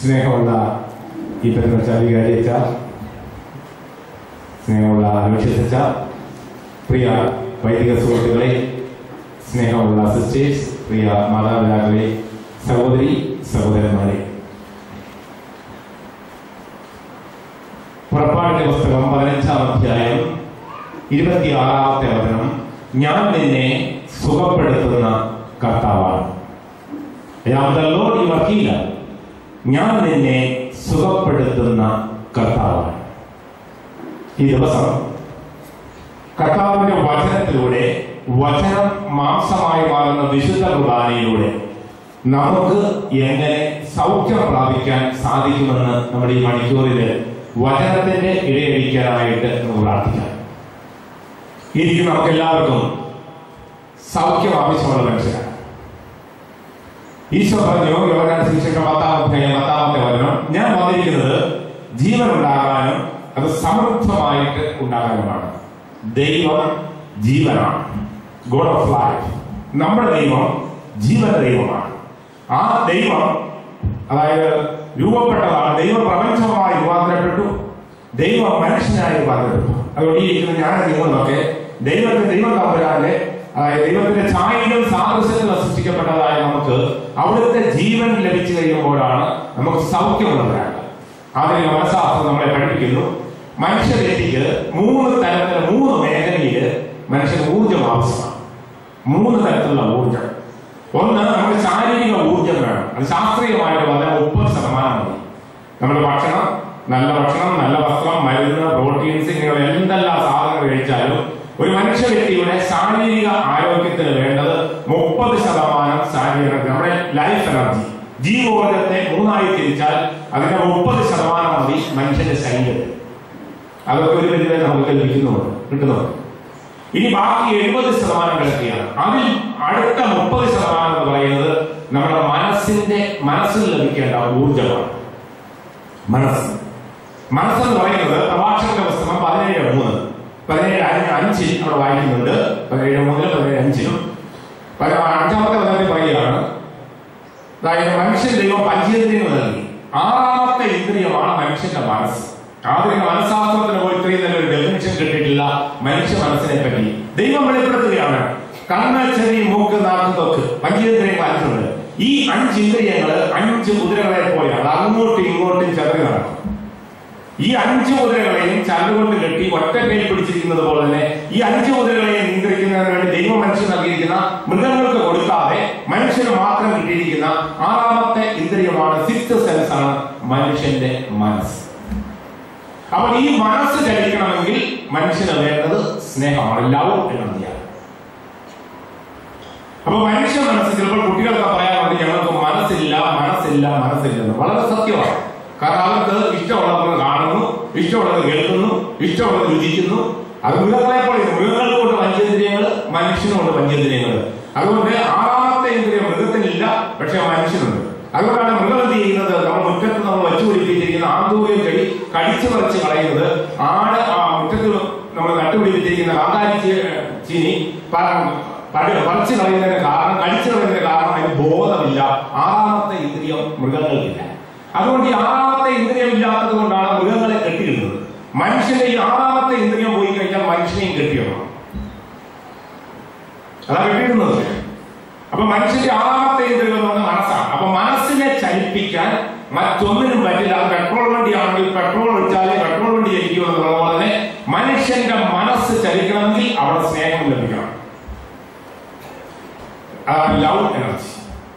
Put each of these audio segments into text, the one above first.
സ്നേഹമുള്ള ഈ പെരുന്നച്ച വികാരിയച്ച സ്നേഹമുള്ള അനുഷച്ച പ്രിയ വൈദിക സുഹൃത്തുക്കളെ സ്നേഹമുള്ള സിസ്റ്റേഴ്സ് പ്രിയ മാതാപിതാക്കളെ സഹോദരി സഹോദരന്മാരെ പുറപ്പാടിന്റെ പുസ്തകം പതിനഞ്ചാം അധ്യായം ഇരുപത്തിയാറാമത്തെ വചനം ഞാൻ നിന്നെ സുഖപ്പെടുത്തുന്ന കർത്താവാണ് I am the Lord your healer. ഞാൻ നിന്നെ സുഖപ്പെടുത്തുന്ന കർത്താവാണ് ഈ ദിവസം കർത്താവിന്റെ വചനത്തിലൂടെ വചനം മാംസമായി മാറുന്ന വിശുദ്ധ കുർബാനയിലൂടെ നമുക്ക് എങ്ങനെ സൗഖ്യം പ്രാപിക്കാൻ സാധിക്കുമെന്ന് നമ്മുടെ ഈ മണിക്കൂറില് വചനത്തിന്റെ ഇടയടിക്കാനായിട്ട് നമുക്ക് പ്രാർത്ഥിക്കാം ഇരിക്കും നമുക്ക് എല്ലാവർക്കും സൗഖ്യം ആവശ്യമുള്ള മനുഷ്യരാണ് ഈശോ പറഞ്ഞു യോഹന്നാൻ സുവിശേഷം പത്താം അധ്യായം പത്താമത്തെ വചനം ഞാൻ വന്നിരിക്കുന്നത് ജീവൻ ഉണ്ടാകാനും അത് സമൃദ്ധമായിട്ട് ഉണ്ടാകാനുമാണ് ദൈവം ജീവനാണ് ഗോഡ് ഓഫ് ലൈഫ് നമ്മുടെ ദൈവം ജീവൻ ദൈവമാണ് ആ ദൈവം അതായത് രൂപപ്പെട്ടതാണ് ദൈവം പ്രപഞ്ചമായി രൂപാന്തരപ്പെട്ടു ദൈവം മനുഷ്യനായി രൂപാന്തരപ്പെട്ടു അതുകൊണ്ട് ഈ ഇരിക്കുന്ന ഞാൻ നിങ്ങളൊക്കെ ദൈവത്തിന്റെ ദൈവം തമ്പുരാന്റെ അതായത് ദൈവത്തിന്റെ ഛായയിലും സാദൃശ്യത്തിലും സൃഷ്ടിക്കപ്പെട്ടതായ നമുക്ക് അവിടുത്തെ ജീവൻ ലഭിച്ചു കഴിയുമ്പോഴാണ് നമുക്ക് സൗഖ്യമുള്ളവരാണ് ആധുനിക മനഃശാസ്ത്രം നമ്മളെ പഠിപ്പിക്കുന്നു മനുഷ്യ വ്യക്തിക്ക് മൂന്ന് തരത്തിലെ മൂന്ന് മേഖലയിൽ മനുഷ്യന് ഊർജം ആവശ്യമാണ് മൂന്ന് തരത്തിലുള്ള ഊർജം ഒന്ന് നമുക്ക് ശാരീരിക ഊർജം വേണം അത് ശാസ്ത്രീയമായിട്ട് പറഞ്ഞാൽ മുപ്പത് ശതമാനം മതി നമ്മുടെ ഭക്ഷണം നല്ല ഭക്ഷണം നല്ല വസ്ത്രം മരുന്ന് പ്രോട്ടീൻസ് ഇങ്ങനെയുള്ള എന്തെല്ലാം സാധനങ്ങൾ കഴിച്ചാലും ഒരു മനുഷ്യ വ്യക്തിയുടെ ശാരീരിക ആരോഗ്യത്തിന് വേണ്ടത് മുപ്പത് ശതമാനം ശാരീരിക നമ്മുടെ ലൈഫ് എനർജി ജീവോർജത്തെ മൂന്നായി തിരിച്ചാൽ അതിന്റെ മുപ്പത് ശതമാനം മതി മനുഷ്യന്റെ ശരീരത്തിൽ അതൊക്കെ ഒരു പരിധി നമുക്ക് ലഭിക്കുന്നുണ്ട് കിട്ടുന്നുണ്ട് ഇനി ബാക്കി എഴുപത് ശതമാനം കിടക്കുകയാണ് അതിൽ അടുത്ത മുപ്പത് ശതമാനം എന്ന് പറയുന്നത് നമ്മുടെ മനസ്സിന്റെ മനസ്സിൽ ലഭിക്കേണ്ട ഊർജമാണ് മനസ്സ് മനസ്സെന്ന് പറയുന്നത് പ്രഭാഷകന്റെ പുസ്തകം പതിനേഴ് മൂന്ന് പതിനേഴ് അഞ്ച് അഞ്ചിൽ അവിടെ വായിക്കുന്നുണ്ട് പതിനേഴ് മൂന്നിലും പതിനേഴ് അഞ്ചിലും പതി- അഞ്ചാമത്തെ പദത്തിൽ പറയുകയാണ് അതായത് മനുഷ്യൻ ദൈവം പഞ്ചേന്ദ്രിയങ്ങൾ നൽകി ആറാമത്തെ ഇന്ദ്രിയമാണ് മനുഷ്യന്റെ മനസ്സ് ആധുനിക മനഃശാസ്ത്രത്തിന് പോയി ഇത്രയും നല്ലൊരു ഡെഫിനിഷൻ കിട്ടിയിട്ടില്ല മനുഷ്യ മനസ്സിനെ പറ്റി ദൈവം വെളിപ്പെടുത്തുകയാണ് കണ്ണ് ചെവി മൂക്ക് നാക്ക് തൊക്ക് പഞ്ചേന്ദ്രിയങ്ങൾ അഞ്ചുണ്ട് ഈ അഞ്ച് ഇന്ദ്രിയങ്ങള് അഞ്ച് കുതിരകളെ പോലെയാണ് അത് അങ്ങോട്ടും ഇങ്ങോട്ടും ചെറുതി നടക്കും ഈ അഞ്ച് കുതിരകളെയും ചരടുകൊണ്ട് കെട്ടി ഒറ്റ കൈ പിടിച്ചിരിക്കുന്നത് പോലെ തന്നെ ഈ അഞ്ച് കുതിരകളെയും നിയന്ത്രിക്കുന്നതിന് വേണ്ടി ദൈവം മനുഷ്യൻ നൽകിയിരിക്കുന്ന മൃഗങ്ങൾക്ക് കൊടുക്കാതെ മനുഷ്യന് മാത്രം കിട്ടിയിരിക്കുന്ന ആറാമത്തെ ഇന്ദ്രിയമാണ് സിക്സ് സെൻസ് ആണ് മനുഷ്യന്റെ മനസ്സ് അപ്പോൾ ഈ മനസ്സ് ചലിക്കണമെങ്കിൽ മനുഷ്യന് വേണ്ടത് സ്നേഹമാണ് ലവ് എനർജിയാണ് അപ്പൊ മനുഷ്യ മനസ്സ് ചിലപ്പോൾ കുട്ടികൾക്ക് പറയാറുണ്ട് ഞങ്ങൾക്ക് മനസ്സില്ല മനസ്സില്ല മനസ്സില്ലെന്ന് വളരെ സത്യമാണ് കാരണം അവർക്ക് ഇഷ്ടമുള്ളത് കാണുന്നു ഇഷ്ടമുള്ളത് കേൾക്കുന്നു ഇഷ്ടമുള്ളത് രുചിക്കുന്നു അത് മൃഗങ്ങളെ പോലെ മൃഗങ്ങൾക്കുണ്ട് പഞ്ചേന്ദ്രിയങ്ങൾ മനുഷ്യനുണ്ട് പഞ്ചേന്ദ്രിയങ്ങൾ അതുകൊണ്ട് ആറാമത്തെ ഇന്ദ്രിയം മൃഗത്തിനില്ല പക്ഷെ മനുഷ്യനുണ്ട് അതുകൊണ്ടാണ് മൃഗം എന്ത് ചെയ്യുന്നത് നമ്മൾ മുറ്റത്ത് നമ്മൾ വെച്ചു പിടിപ്പിച്ചിരിക്കുന്ന ആന്തൂറിയം ചെടി കടിച്ചു പറിച്ച് കളയുന്നത് ആട് ആ മുറ്റത്ത് നമ്മൾ നട്ടുപിടിപ്പിച്ചിരിക്കുന്ന കാന്താരി ചീ- ചീനി പ- പഴ- പറിച്ചു കളയുന്നതിന് കാരണം കടിച്ചു കളയുന്നതിന് കാരണം അതിന് ബോധമില്ല ആറാമത്തെ ഇന്ദ്രിയം മൃഗങ്ങൾക്കില്ല അതുകൊണ്ട് ഈ ആറാമത്തെ ഇന്ദ്രിയം ഇല്ലാത്തത് കൊണ്ടാണ് മൃഗങ്ങളെ കെട്ടിയിടുന്നത് മനുഷ്യന്റെ ഈ ആറാമത്തെ ഇന്ദ്രിയം പോയി കഴിഞ്ഞാൽ മനുഷ്യനെയും കെട്ടിയിടണം അതാ കെട്ടിയിടുന്നത് അപ്പൊ മനുഷ്യന്റെ ആറാമത്തെ ഇന്ദ്രിയം എന്ന് പറഞ്ഞാൽ മനസ്സാണ് അപ്പൊ മനസ്സിനെ ചലിപ്പിക്കാൻ മറ്റൊന്നിനും പറ്റില്ല അത് പെട്രോൾ വണ്ടിയാണെങ്കിൽ പെട്രോൾ ഒഴിച്ചാലേ പെട്രോൾ വണ്ടി ചലിക്കുമെന്ന് പറഞ്ഞ പോലെ തന്നെ മനുഷ്യന്റെ മനസ്സ് ചലിക്കണമെങ്കിൽ അവിടെ സ്നേഹം ലഭിക്കണം അതാണ് ലവ് എനർജി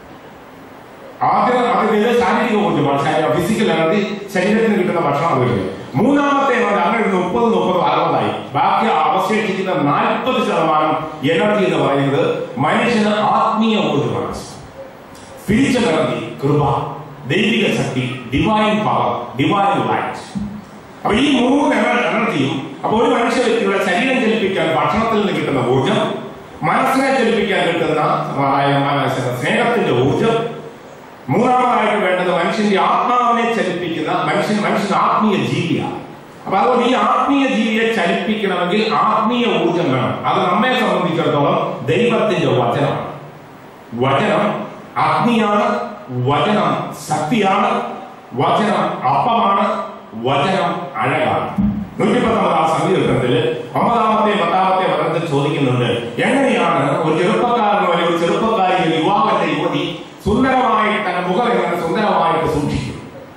ആദ്യം അത് ഇത് ശാരീരിക ഊർജ്ജമാണ് ശാരീരിക ഫിസിക്കൽ എനർജി ശരീരത്തിന് കിട്ടുന്ന ഭക്ഷണം അതുപോലെ മൂന്നാമത്തെ എനർജി അങ്ങനെ ഒരു മുപ്പത് മുപ്പത് അറുപതായി ബാക്കി അവശേഷിക്കുന്ന നാൽപ്പത് ശതമാനം എനർജി എന്ന് പറയുന്നത് മനുഷ്യന് ആത്മീയ ഊർജ്ജമാണ് സ്പിരിച്വൽ എനർജി കൃപ ദൈവിക ശക്തി ഡിവൈൻ പവർ ഡിവൈൻ ലൈറ്റ് അപ്പൊ ഈ മൂന്ന് എനർ- എനർജിയും അപ്പൊ ഒരു മനുഷ്യ വ്യക്തിയുടെ ശരീരം ചലിപ്പിക്കാൻ ഭക്ഷണത്തിൽ നിന്ന് കിട്ടുന്ന ഊർജം മനസ്സിനെ ചലിപ്പിക്കാൻ കിട്ടുന്ന അതായത് മനസ്സിന് സ്നേഹത്തിന്റെ ഊർജം മൂന്നാമതായിട്ട് വേണ്ടത് മനുഷ്യന്റെ ആത്മാവിനെ ചലിപ്പിക്കുന്ന മനുഷ്യൻ മനുഷ്യൻ ആത്മീയ ജീവിയാണ് അപ്പൊ അതുകൊണ്ട് ഈ ആത്മീയ ജീവിയെ ചലിപ്പിക്കണമെങ്കിൽ ആത്മീയ ഊർജം വേണം അത് നമ്മെ സംബന്ധിച്ചിടത്തോളം ദൈവത്തിന്റെ വചനമാണ് വചനം അഗ്നിയാണ് വചനം ശക്തിയാണ് വചനം അപ്പമാണ് വചനം അഴകാണ് നൂറ്റിപ്പത്തൊമ്പതാം സങ്കീർത്തനത്തിൽ ഒമ്പതാമത്തെ പത്താമത്തെ വചനത്തിൽ ചോദിക്കുന്നുണ്ട് എങ്ങനെയാണ് ഒരു ചെറുപ്പക്കാരനോ അല്ലെങ്കിൽ ഒരു ചെറുപ്പക്കാരി ഒരു യുവാവന്റെ യുവതി സുന്ദരമായിട്ട് തന്റെ മുഖം എങ്ങനെ സുന്ദരമായിട്ട് സൂക്ഷിക്കും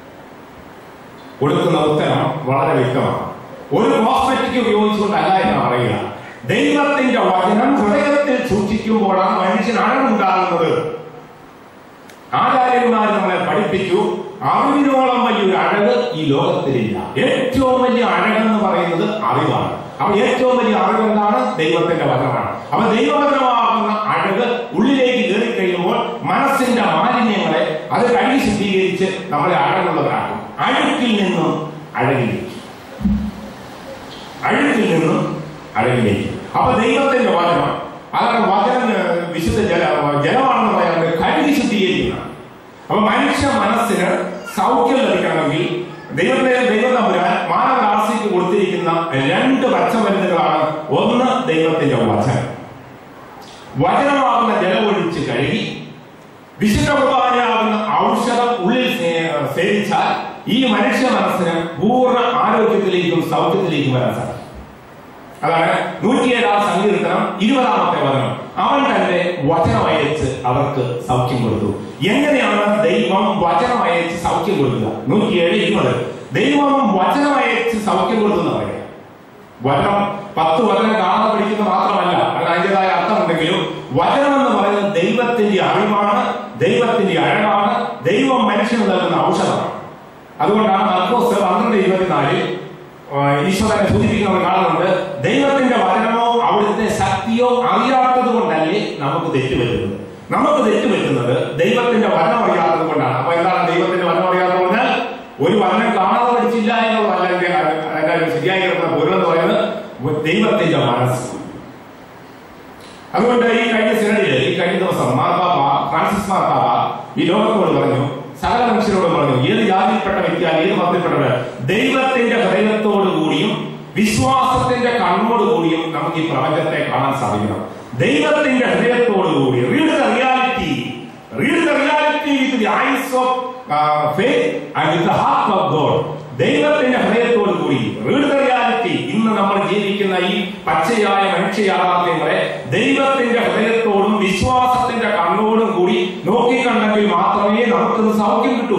കൊടുക്കുന്ന ഉത്തരം വളരെ വ്യക്തമാണ് ഒരു കോസ്മെറ്റിക് ഉപയോഗിച്ചുകൊണ്ടല്ല എന്ന് പറയുക ദൈവത്തിന്റെ വചനം ഹൃദയത്തിൽ സൂക്ഷിക്കുമ്പോഴാണ് മനുഷ്യൻ അഴകുണ്ടാകുന്നത് ആചാര്യന്മാർ നമ്മളെ പഠിപ്പിച്ചു അറിവിനോളം വലിയൊരു അഴക് ഈ ലോകത്തിലില്ല ഏറ്റവും വലിയ അഴകെന്ന് പറയുന്നത് അറിവാണ് അപ്പൊ ഏറ്റവും വലിയ അറിവ് എന്താണ് ദൈവത്തിന്റെ വചനമാണ് അപ്പൊ ദൈവവചനമാകുന്ന അഴക് ഉള്ളിലേക്ക് കയറി കഴിയുമ്പോൾ മനസ്സിന്റെ മാലിന്യങ്ങളെ അത് കഴുകി ശുദ്ധീകരിച്ച് നമ്മളെ അഴകുള്ളവരാക്കും അഴുക്കിൽ നിന്നും അഴകിലേക്ക് അഴുക്കിൽ നിന്നും അഴകിലേക്ക് അപ്പൊ ദൈവത്തിന്റെ വചനം അതാണ് വചനം ഏഹ്, വിശുദ്ധ ജല ജലമാണെന്ന് പറയുന്നത് കഴുകി ശുദ്ധീകരിക്കുന്ന അപ്പൊ മനുഷ്യ മനസ്സിന് സൗഖ്യം ലഭിക്കണമെങ്കിൽ ദൈവത്തെ ദൈവതമ്പുരാൻ മാനവരാശിക്ക് കൊടുത്തിരിക്കുന്ന രണ്ട് പച്ചമരുന്നുകളാണ് ഒന്ന് ദൈവത്തിന്റെ വചനം വചനമാകുന്ന ജലമൊഴിച്ച് കഴുകി വിശുദ്ധ കുർബാനയാകുന്ന ഔഷധം ഉള്ളിൽ സേ- സേവിച്ചാൽ ഈ മനുഷ്യ മനസ്സിന് പൂർണ്ണ ആരോഗ്യത്തിലേക്കും സൗഖ്യത്തിലേക്കും വരാൻ സാധിക്കും അതാണ് നൂറ്റിയേഴാം സങ്കീർത്തനം ഇരുപതാമത്തെ വചനം അവൻ തന്റെ വചനം അയച്ച് അവർക്ക് സൗഖ്യം കൊടുത്തു എങ്ങനെയാണ് ദൈവം വചനം അയച്ച് സൗഖ്യം കൊടുക്കുക നൂറ്റിയേഴ് ഇരുപത് ദൈവം വചനം അയച്ച് സൗഖ്യം കൊടുത്തു എന്ന് പറയുക വചനം പത്ത് വചനം കാണാൻ പഠിക്കുന്ന മാത്രമല്ല അത് അതിൻ്റെതായ അർത്ഥമുണ്ടെങ്കിലും വചനം എന്ന് പറയുന്നത് ദൈവത്തിന്റെ അറിവാണ് ദൈവത്തിന്റെ അഴകാണ് ദൈവം മനുഷ്യന് നൽകുന്ന ഔഷധമാണ് അതുകൊണ്ടാണ് മർക്കോസ് പന്ത്രണ്ട് ഇരുപത്തിനാലിൽ ആ, ഈശ്വരനെ സൂചിപ്പിക്കുന്ന ഒരു കാണുന്നുണ്ട് ദൈവത്തിന്റെ വചനമോ അവിടുത്തെ ശക്തിയോ അറിയാത്തത് കൊണ്ടല്ലേ നമുക്ക് തെറ്റ് പറ്റുന്നത് നമുക്ക് തെറ്റ് പറ്റുന്നത് ദൈവത്തിന്റെ വചനം അറിയാത്തത് കൊണ്ടാണ് അപ്പൊ എന്താണ് ദൈവത്തിന്റെ വചനം അറിയാത്തത് പറഞ്ഞാൽ ഒരു വചനം കാണാതെ പഠിച്ചില്ല എന്നുള്ളതല്ല അതിന്റെ അതിന്റെ ശരിയായി കിടക്കുന്ന പൊരുൾ എന്ന് പറയുന്നത് ദൈവത്തിന്റെ മനസ്സ് അതുകൊണ്ട് ഈ കഴിഞ്ഞ സിനഡില് ഈ കഴിഞ്ഞ ദിവസം മാർപ്പാപ്പ ഫ്രാൻസിസ് മാർപ്പാപ്പ ഈ ലോകത്തോട് പറഞ്ഞു സകല മനുഷ്യരോട് പറഞ്ഞു ഏത് ജാതിയിൽപ്പെട്ട വ്യക്തിയാൽ ഏത് മതത്തിൽപ്പെട്ടവർ ദൈവത്തിന്റെ ഹൃദയത്തോടു കൂടിയും വിശ്വാസത്തിന്റെ കണ്ണോട് കൂടിയും നമുക്ക് ഈ പ്രപഞ്ചത്തെ കാണാൻ സാധിക്കണം ദൈവത്തിന്റെ ഹൃദയത്തോടു കൂടി read the reality read the reality with the eyes of faith and with the heart of God ദൈവത്തിന്റെ ഹൃദയത്തോടു കൂടി റീഡ് ദ റിയാലിറ്റി ഇന്ന് നമ്മൾ ജീവിക്കുന്ന ഈ പച്ചയായ മനുഷ്യ യാഥാർത്ഥ്യങ്ങളെ ദൈവത്തിന്റെ ഹൃദയത്തോടും വിശ്വാസത്തിന്റെ കണ്ണോടും കൂടി നോക്കിക്കണ്ടെങ്കിൽ മാത്രമേ നമുക്കിന്ന് സൗഖ്യം കിട്ടൂ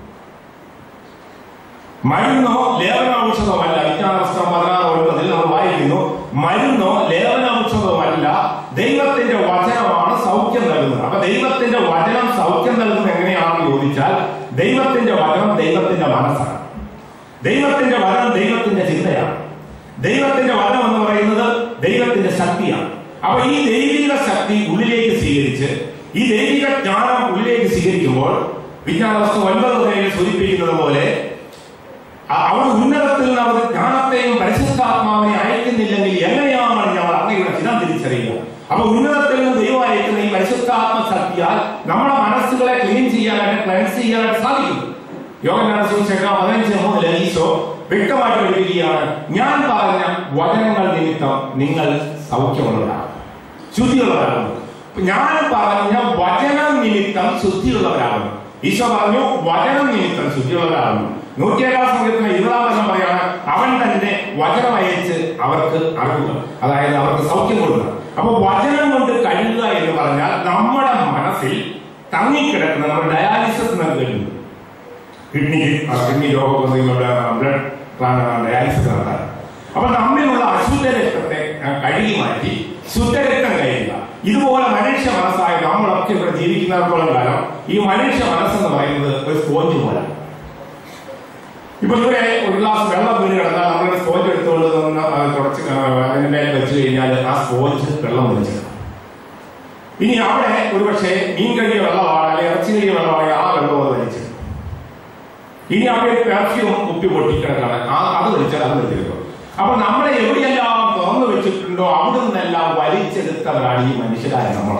മരുന്നോ ലേപനാംശമല്ല വിജ്ഞാനപുസ്തകം പതിനാറ് ഒൻപതിൽ നമ്മൾ വായിക്കുന്നു മരുന്നോ ലേപനാംശമല്ല ദൈവത്തിന്റെ വചനമാണ് സൗഖ്യം നൽകുന്നത് അപ്പൊ ദൈവത്തിന്റെ വചനം സൗഖ്യം നൽകുന്നത് എങ്ങനെയാണെന്ന് ചോദിച്ചാൽ ദൈവത്തിന്റെ വചനം ദൈവത്തിന്റെ മനസ്സാണ് ദൈവത്തിന്റെ വചനം ദൈവത്തിന്റെ ചിന്തയാണ് ദൈവത്തിന്റെ വചനം എന്ന് പറയുന്നത് ദൈവത്തിന്റെ ശക്തിയാണ് അപ്പൊ ഈ ദൈവിക ശക്തി ഉള്ളിലേക്ക് സ്വീകരിച്ച് ഈ ദൈവിക ജ്ഞാനം ഉള്ളിലേക്ക് സ്വീകരിക്കുമ്പോൾ വിജ്ഞാനവസ്തു ഒൻപത് മുതൽ സൂചിപ്പിക്കുന്നത് പോലെ അ- അവിടെ ഉന്നതത്തിൽ നിന്ന് അവർ ജ്ഞാനത്തെയും പരിശുദ്ധാത്മാവിനെ അയക്കുന്നില്ലെങ്കിൽ എങ്ങനെയാണ് ഞങ്ങൾ അങ്ങയുടെ ചിരം തിരിച്ചറിയുക അപ്പൊ ഉന്നതത്തിൽ നിന്ന് ദൈവം അയക്കുന്ന ഈ പരിശുദ്ധാത്മ ശക്തിയാൽ നമ്മുടെ മനസ്സുകളെ ക്ലീൻ ചെയ്യാനായിട്ട് ക്ലൻസ് ചെയ്യാനായിട്ട് സാധിക്കും യോഗജ്ഞാന സുവിശേഷം പതിനഞ്ച് മൂന്നില് ഈശോ വ്യക്തമായിട്ട് പഠിപ്പിക്കുകയാണ് ഞാൻ പറഞ്ഞ വചനങ്ങൾ നിമിത്തം നിങ്ങൾ സൗഖ്യമുള്ളവരാണ് ശുദ്ധിയുള്ളവരാകുന്നു അപ്പൊ ഞാൻ പറഞ്ഞ വചനം നിമിത്തം ശുദ്ധിയുള്ളവരാകുന്നു ഈശോ പറഞ്ഞു വചനം നിമിത്തം ശുദ്ധിയുള്ളവരാകുന്നു നൂറ്റിയേഴാം സംഘത്തിന് ഇരുപതാം വചനം പറയാണ് അവൻ തന്റെ വചനം അയച്ച് അവർക്ക് അറിവുക അതായത് അവർക്ക് സൗഖ്യം കൊടുക്കുക അപ്പൊ വചനം കൊണ്ട് കഴിയുക എന്ന് പറഞ്ഞാൽ നമ്മുടെ മനസ്സിൽ തങ്ങിക്കിടക്കുന്ന നമ്മുടെ ഡയാലിസിസ് നൽകുന്നു കിഡ്നി കിഡ്നി രോഗം വന്നിട്ടുള്ള ബ്ലഡ് ഡയാലിസിസ് നടത്താൻ അപ്പൊ നമ്മിലുള്ള അശുദ്ധ രക്തത്തെ ആ, കഴുകി മാറ്റി ശുദ്ധരക്തം കഴിയുക ഇതുപോലെ മനുഷ്യ മനസ്സായ നമ്മളൊക്കെ ഇവിടെ ജീവിക്കുന്നിടത്തോളം കാലം ഈ മനുഷ്യ മനസ്സെന്ന് പറയുന്നത് ഒരു സ്പോഞ്ച് പോലെ ഇപ്പൊ ഇവിടെ ഒരു ഗ്ലാസ് വെള്ളം വീണ് കിടന്നാൽ നമ്മൾ സ്പോഞ്ച് എടുത്തുകൊണ്ട് നിന്ന് അത് തുടച്ച് ആ, അതിന്റെ മേലെ വെച്ച് കഴിഞ്ഞാൽ ആ സ്പോഞ്ച് വെള്ളം വലിച്ചെടുക്കും ഇനി അവിടെ ഒരുപക്ഷെ മീൻ കഴിയ വെള്ളമാണ് അല്ലെങ്കിൽ ഇറച്ചി കഴിയ വെള്ളമാണെങ്കിൽ ആ വെള്ളം അത് വലിച്ചെടുക്കും ഇനി അവിടെ ഒരു പെർഫ്യൂം കുപ്പി പൊട്ടിക്കിടക്കാണ് ആ അത് വലിച്ചാൽ അത് വലിച്ചെടുക്കും അപ്പൊ നമ്മളെ എവിടെയെല്ലാം തുറന്നു വെച്ചിട്ടുണ്ടോ അവിടെ നിന്നെല്ലാം വലിച്ചെടുത്തവരാണ് ഈ മനുഷ്യരായ നമ്മൾ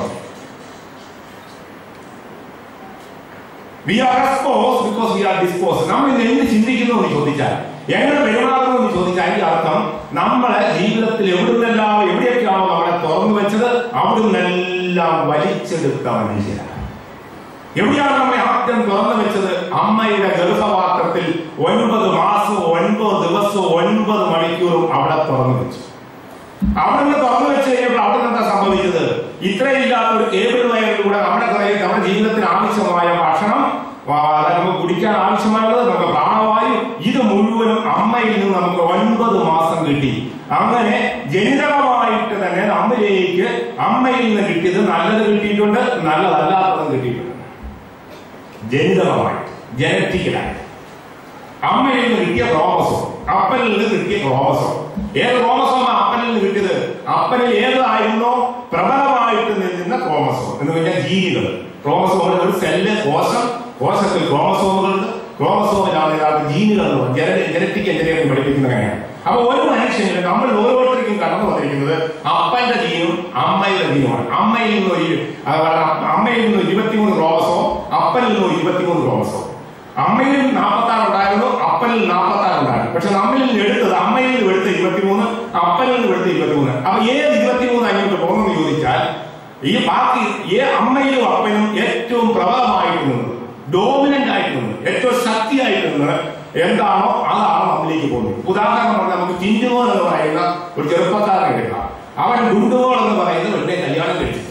we are expose because we are dispose നമ്മൾ ഇന്ന് എന്ത് ചിന്തിക്കുന്നു എന്ന് ചോദിച്ചാൽ എങ്ങനെ പെരുമാറുന്നു എന്ന് ചോദിച്ചാൽ അതിന്റെ അർത്ഥം നമ്മളെ ജീവിതത്തിൽ എവിടുന്നെല്ലാം എവിടെയൊക്കെയാണോ നമ്മളെ തുറന്നു വെച്ചത് അവിടുന്നെല്ലാം വലിച്ചെടുത്ത മനുഷ്യരാണ് എവിടെയാണ് നമ്മെ ആദ്യം തുറന്നു വെച്ചത് അമ്മയുടെ ഗർഭപാത്രത്തിൽ ഒൻപത് മാസവും ഒൻപത് ദിവസവും ഒൻപത് മണിക്കൂറും അവിടെ തുറന്നു വെച്ചു അവിടെ നിന്ന് തുറന്നു വെച്ച് കഴിഞ്ഞപ്പോൾ അവിടെ എന്താ സംഭവിച്ചത് ഇത്രയില്ലാത്ത ഒരു കേബിൾ വയറിലൂടെ നമ്മുടെ കയ്യിൽ നമ്മുടെ ജീവിതത്തിന് ആവശ്യമായ ഭക്ഷണം ആ, അതായത് നമുക്ക് കുടിക്കാൻ ആവശ്യമായുള്ളത് നമുക്ക് പ്രാണവായു ഇത് മുഴുവനും അമ്മയിൽ നിന്ന് നമുക്ക് ഒൻപത് മാസം കിട്ടി അങ്ങനെ ജനിതകമായിട്ട് തന്നെ നമ്മിലേക്ക് അമ്മയിൽ നിന്ന് കിട്ടിയത് നല്ലത് കിട്ടിയിട്ടുണ്ട് നല്ലതല്ലാത്തതും കിട്ടിയിട്ടുണ്ട് ജനിതകമായിട്ട് ജനറ്റിക്കലായിട്ട് അമ്മയിൽ നിന്ന് കിട്ടിയ ക്രോമസോം അപ്പനിൽ നിന്ന് കിട്ടിയ ക്രോമസോം ഏത് ക്രോമസോം അപ്പനിൽ നിന്ന് കിട്ടിയത് അപ്പനിൽ ഏതായിരുന്നോ പ്രബലമായിട്ട് നിൽക്കുന്ന ക്രോമസോം എന്ന് പറഞ്ഞാൽ ജീനുകൾ ക്രോമസോമുകൾ ഒരു സെല്ല് കോശം കോശത്തിൽ ക്രോമസോമുകളുണ്ട് ക്രോമസോമിലാണ് യഥാർത്ഥ ജീനുകൾ എന്ന് പറയുന്നത് ജനറ്റിക് എഞ്ചിനീയറിംഗ് പഠിപ്പിക്കുന്നത് അങ്ങനെയാണ് അപ്പൊ ഒരു മനുഷ്യന് നമ്മൾ ഓരോരുത്തർക്കും കടന്നു വന്നിരിക്കുന്നത് അപ്പന്റെ ജീനും അമ്മയുടെ ജീനുമാണ് അമ്മയിൽ നിന്ന് ഒരു അതുപോലെ അമ്മയിൽ നിന്ന് ഇരുപത്തിമൂന്ന് ക്രോമസോം അപ്പനിൽ നിന്ന് ഇരുപത്തിമൂന്ന് ക്രോമസോം അമ്മയിൽ നാൽപ്പത്തി ആറ് ഉണ്ടായിരുന്നു അപ്പനിൽ നാൽപ്പത്തി ആറ് ഉണ്ടായിരുന്നു പക്ഷെ നമ്മളിൽ നിന്ന് എടുത്തത് അമ്മയിൽ നിന്ന് എടുത്ത ഇരുപത്തിമൂന്ന് അപ്പനിൽ നിന്ന് എടുത്ത ഇരുപത്തിമൂന്ന് അപ്പൊ ഏത് ഇരുപത്തിമൂന്ന് അങ്ങോട്ട് പോകുമെന്ന് ചോദിച്ചാൽ ഈ ബാക്കി ഏ അമ്മയിലും അപ്പനും ഏറ്റവും പ്രബലമായിട്ട് നിന്നത് ഡോമിനന്റ് ആയിട്ട് നിന്നത് ഏറ്റവും ശക്തിയായിട്ട് നിന്നത് എന്താണോ അതാണ് നമ്മിലേക്ക് പോകുന്നത് ഉദാഹരണം പറഞ്ഞാൽ നമുക്ക് ചിഞ്ചുമോൻ എന്ന് പറയുന്ന ഒരു ചെറുപ്പക്കാരനെ എടുക്കാം അവൻ ഗുണ്ടുമോൾ എന്ന് പറയുന്ന എന്നെ കല്യാണം കഴിച്ചു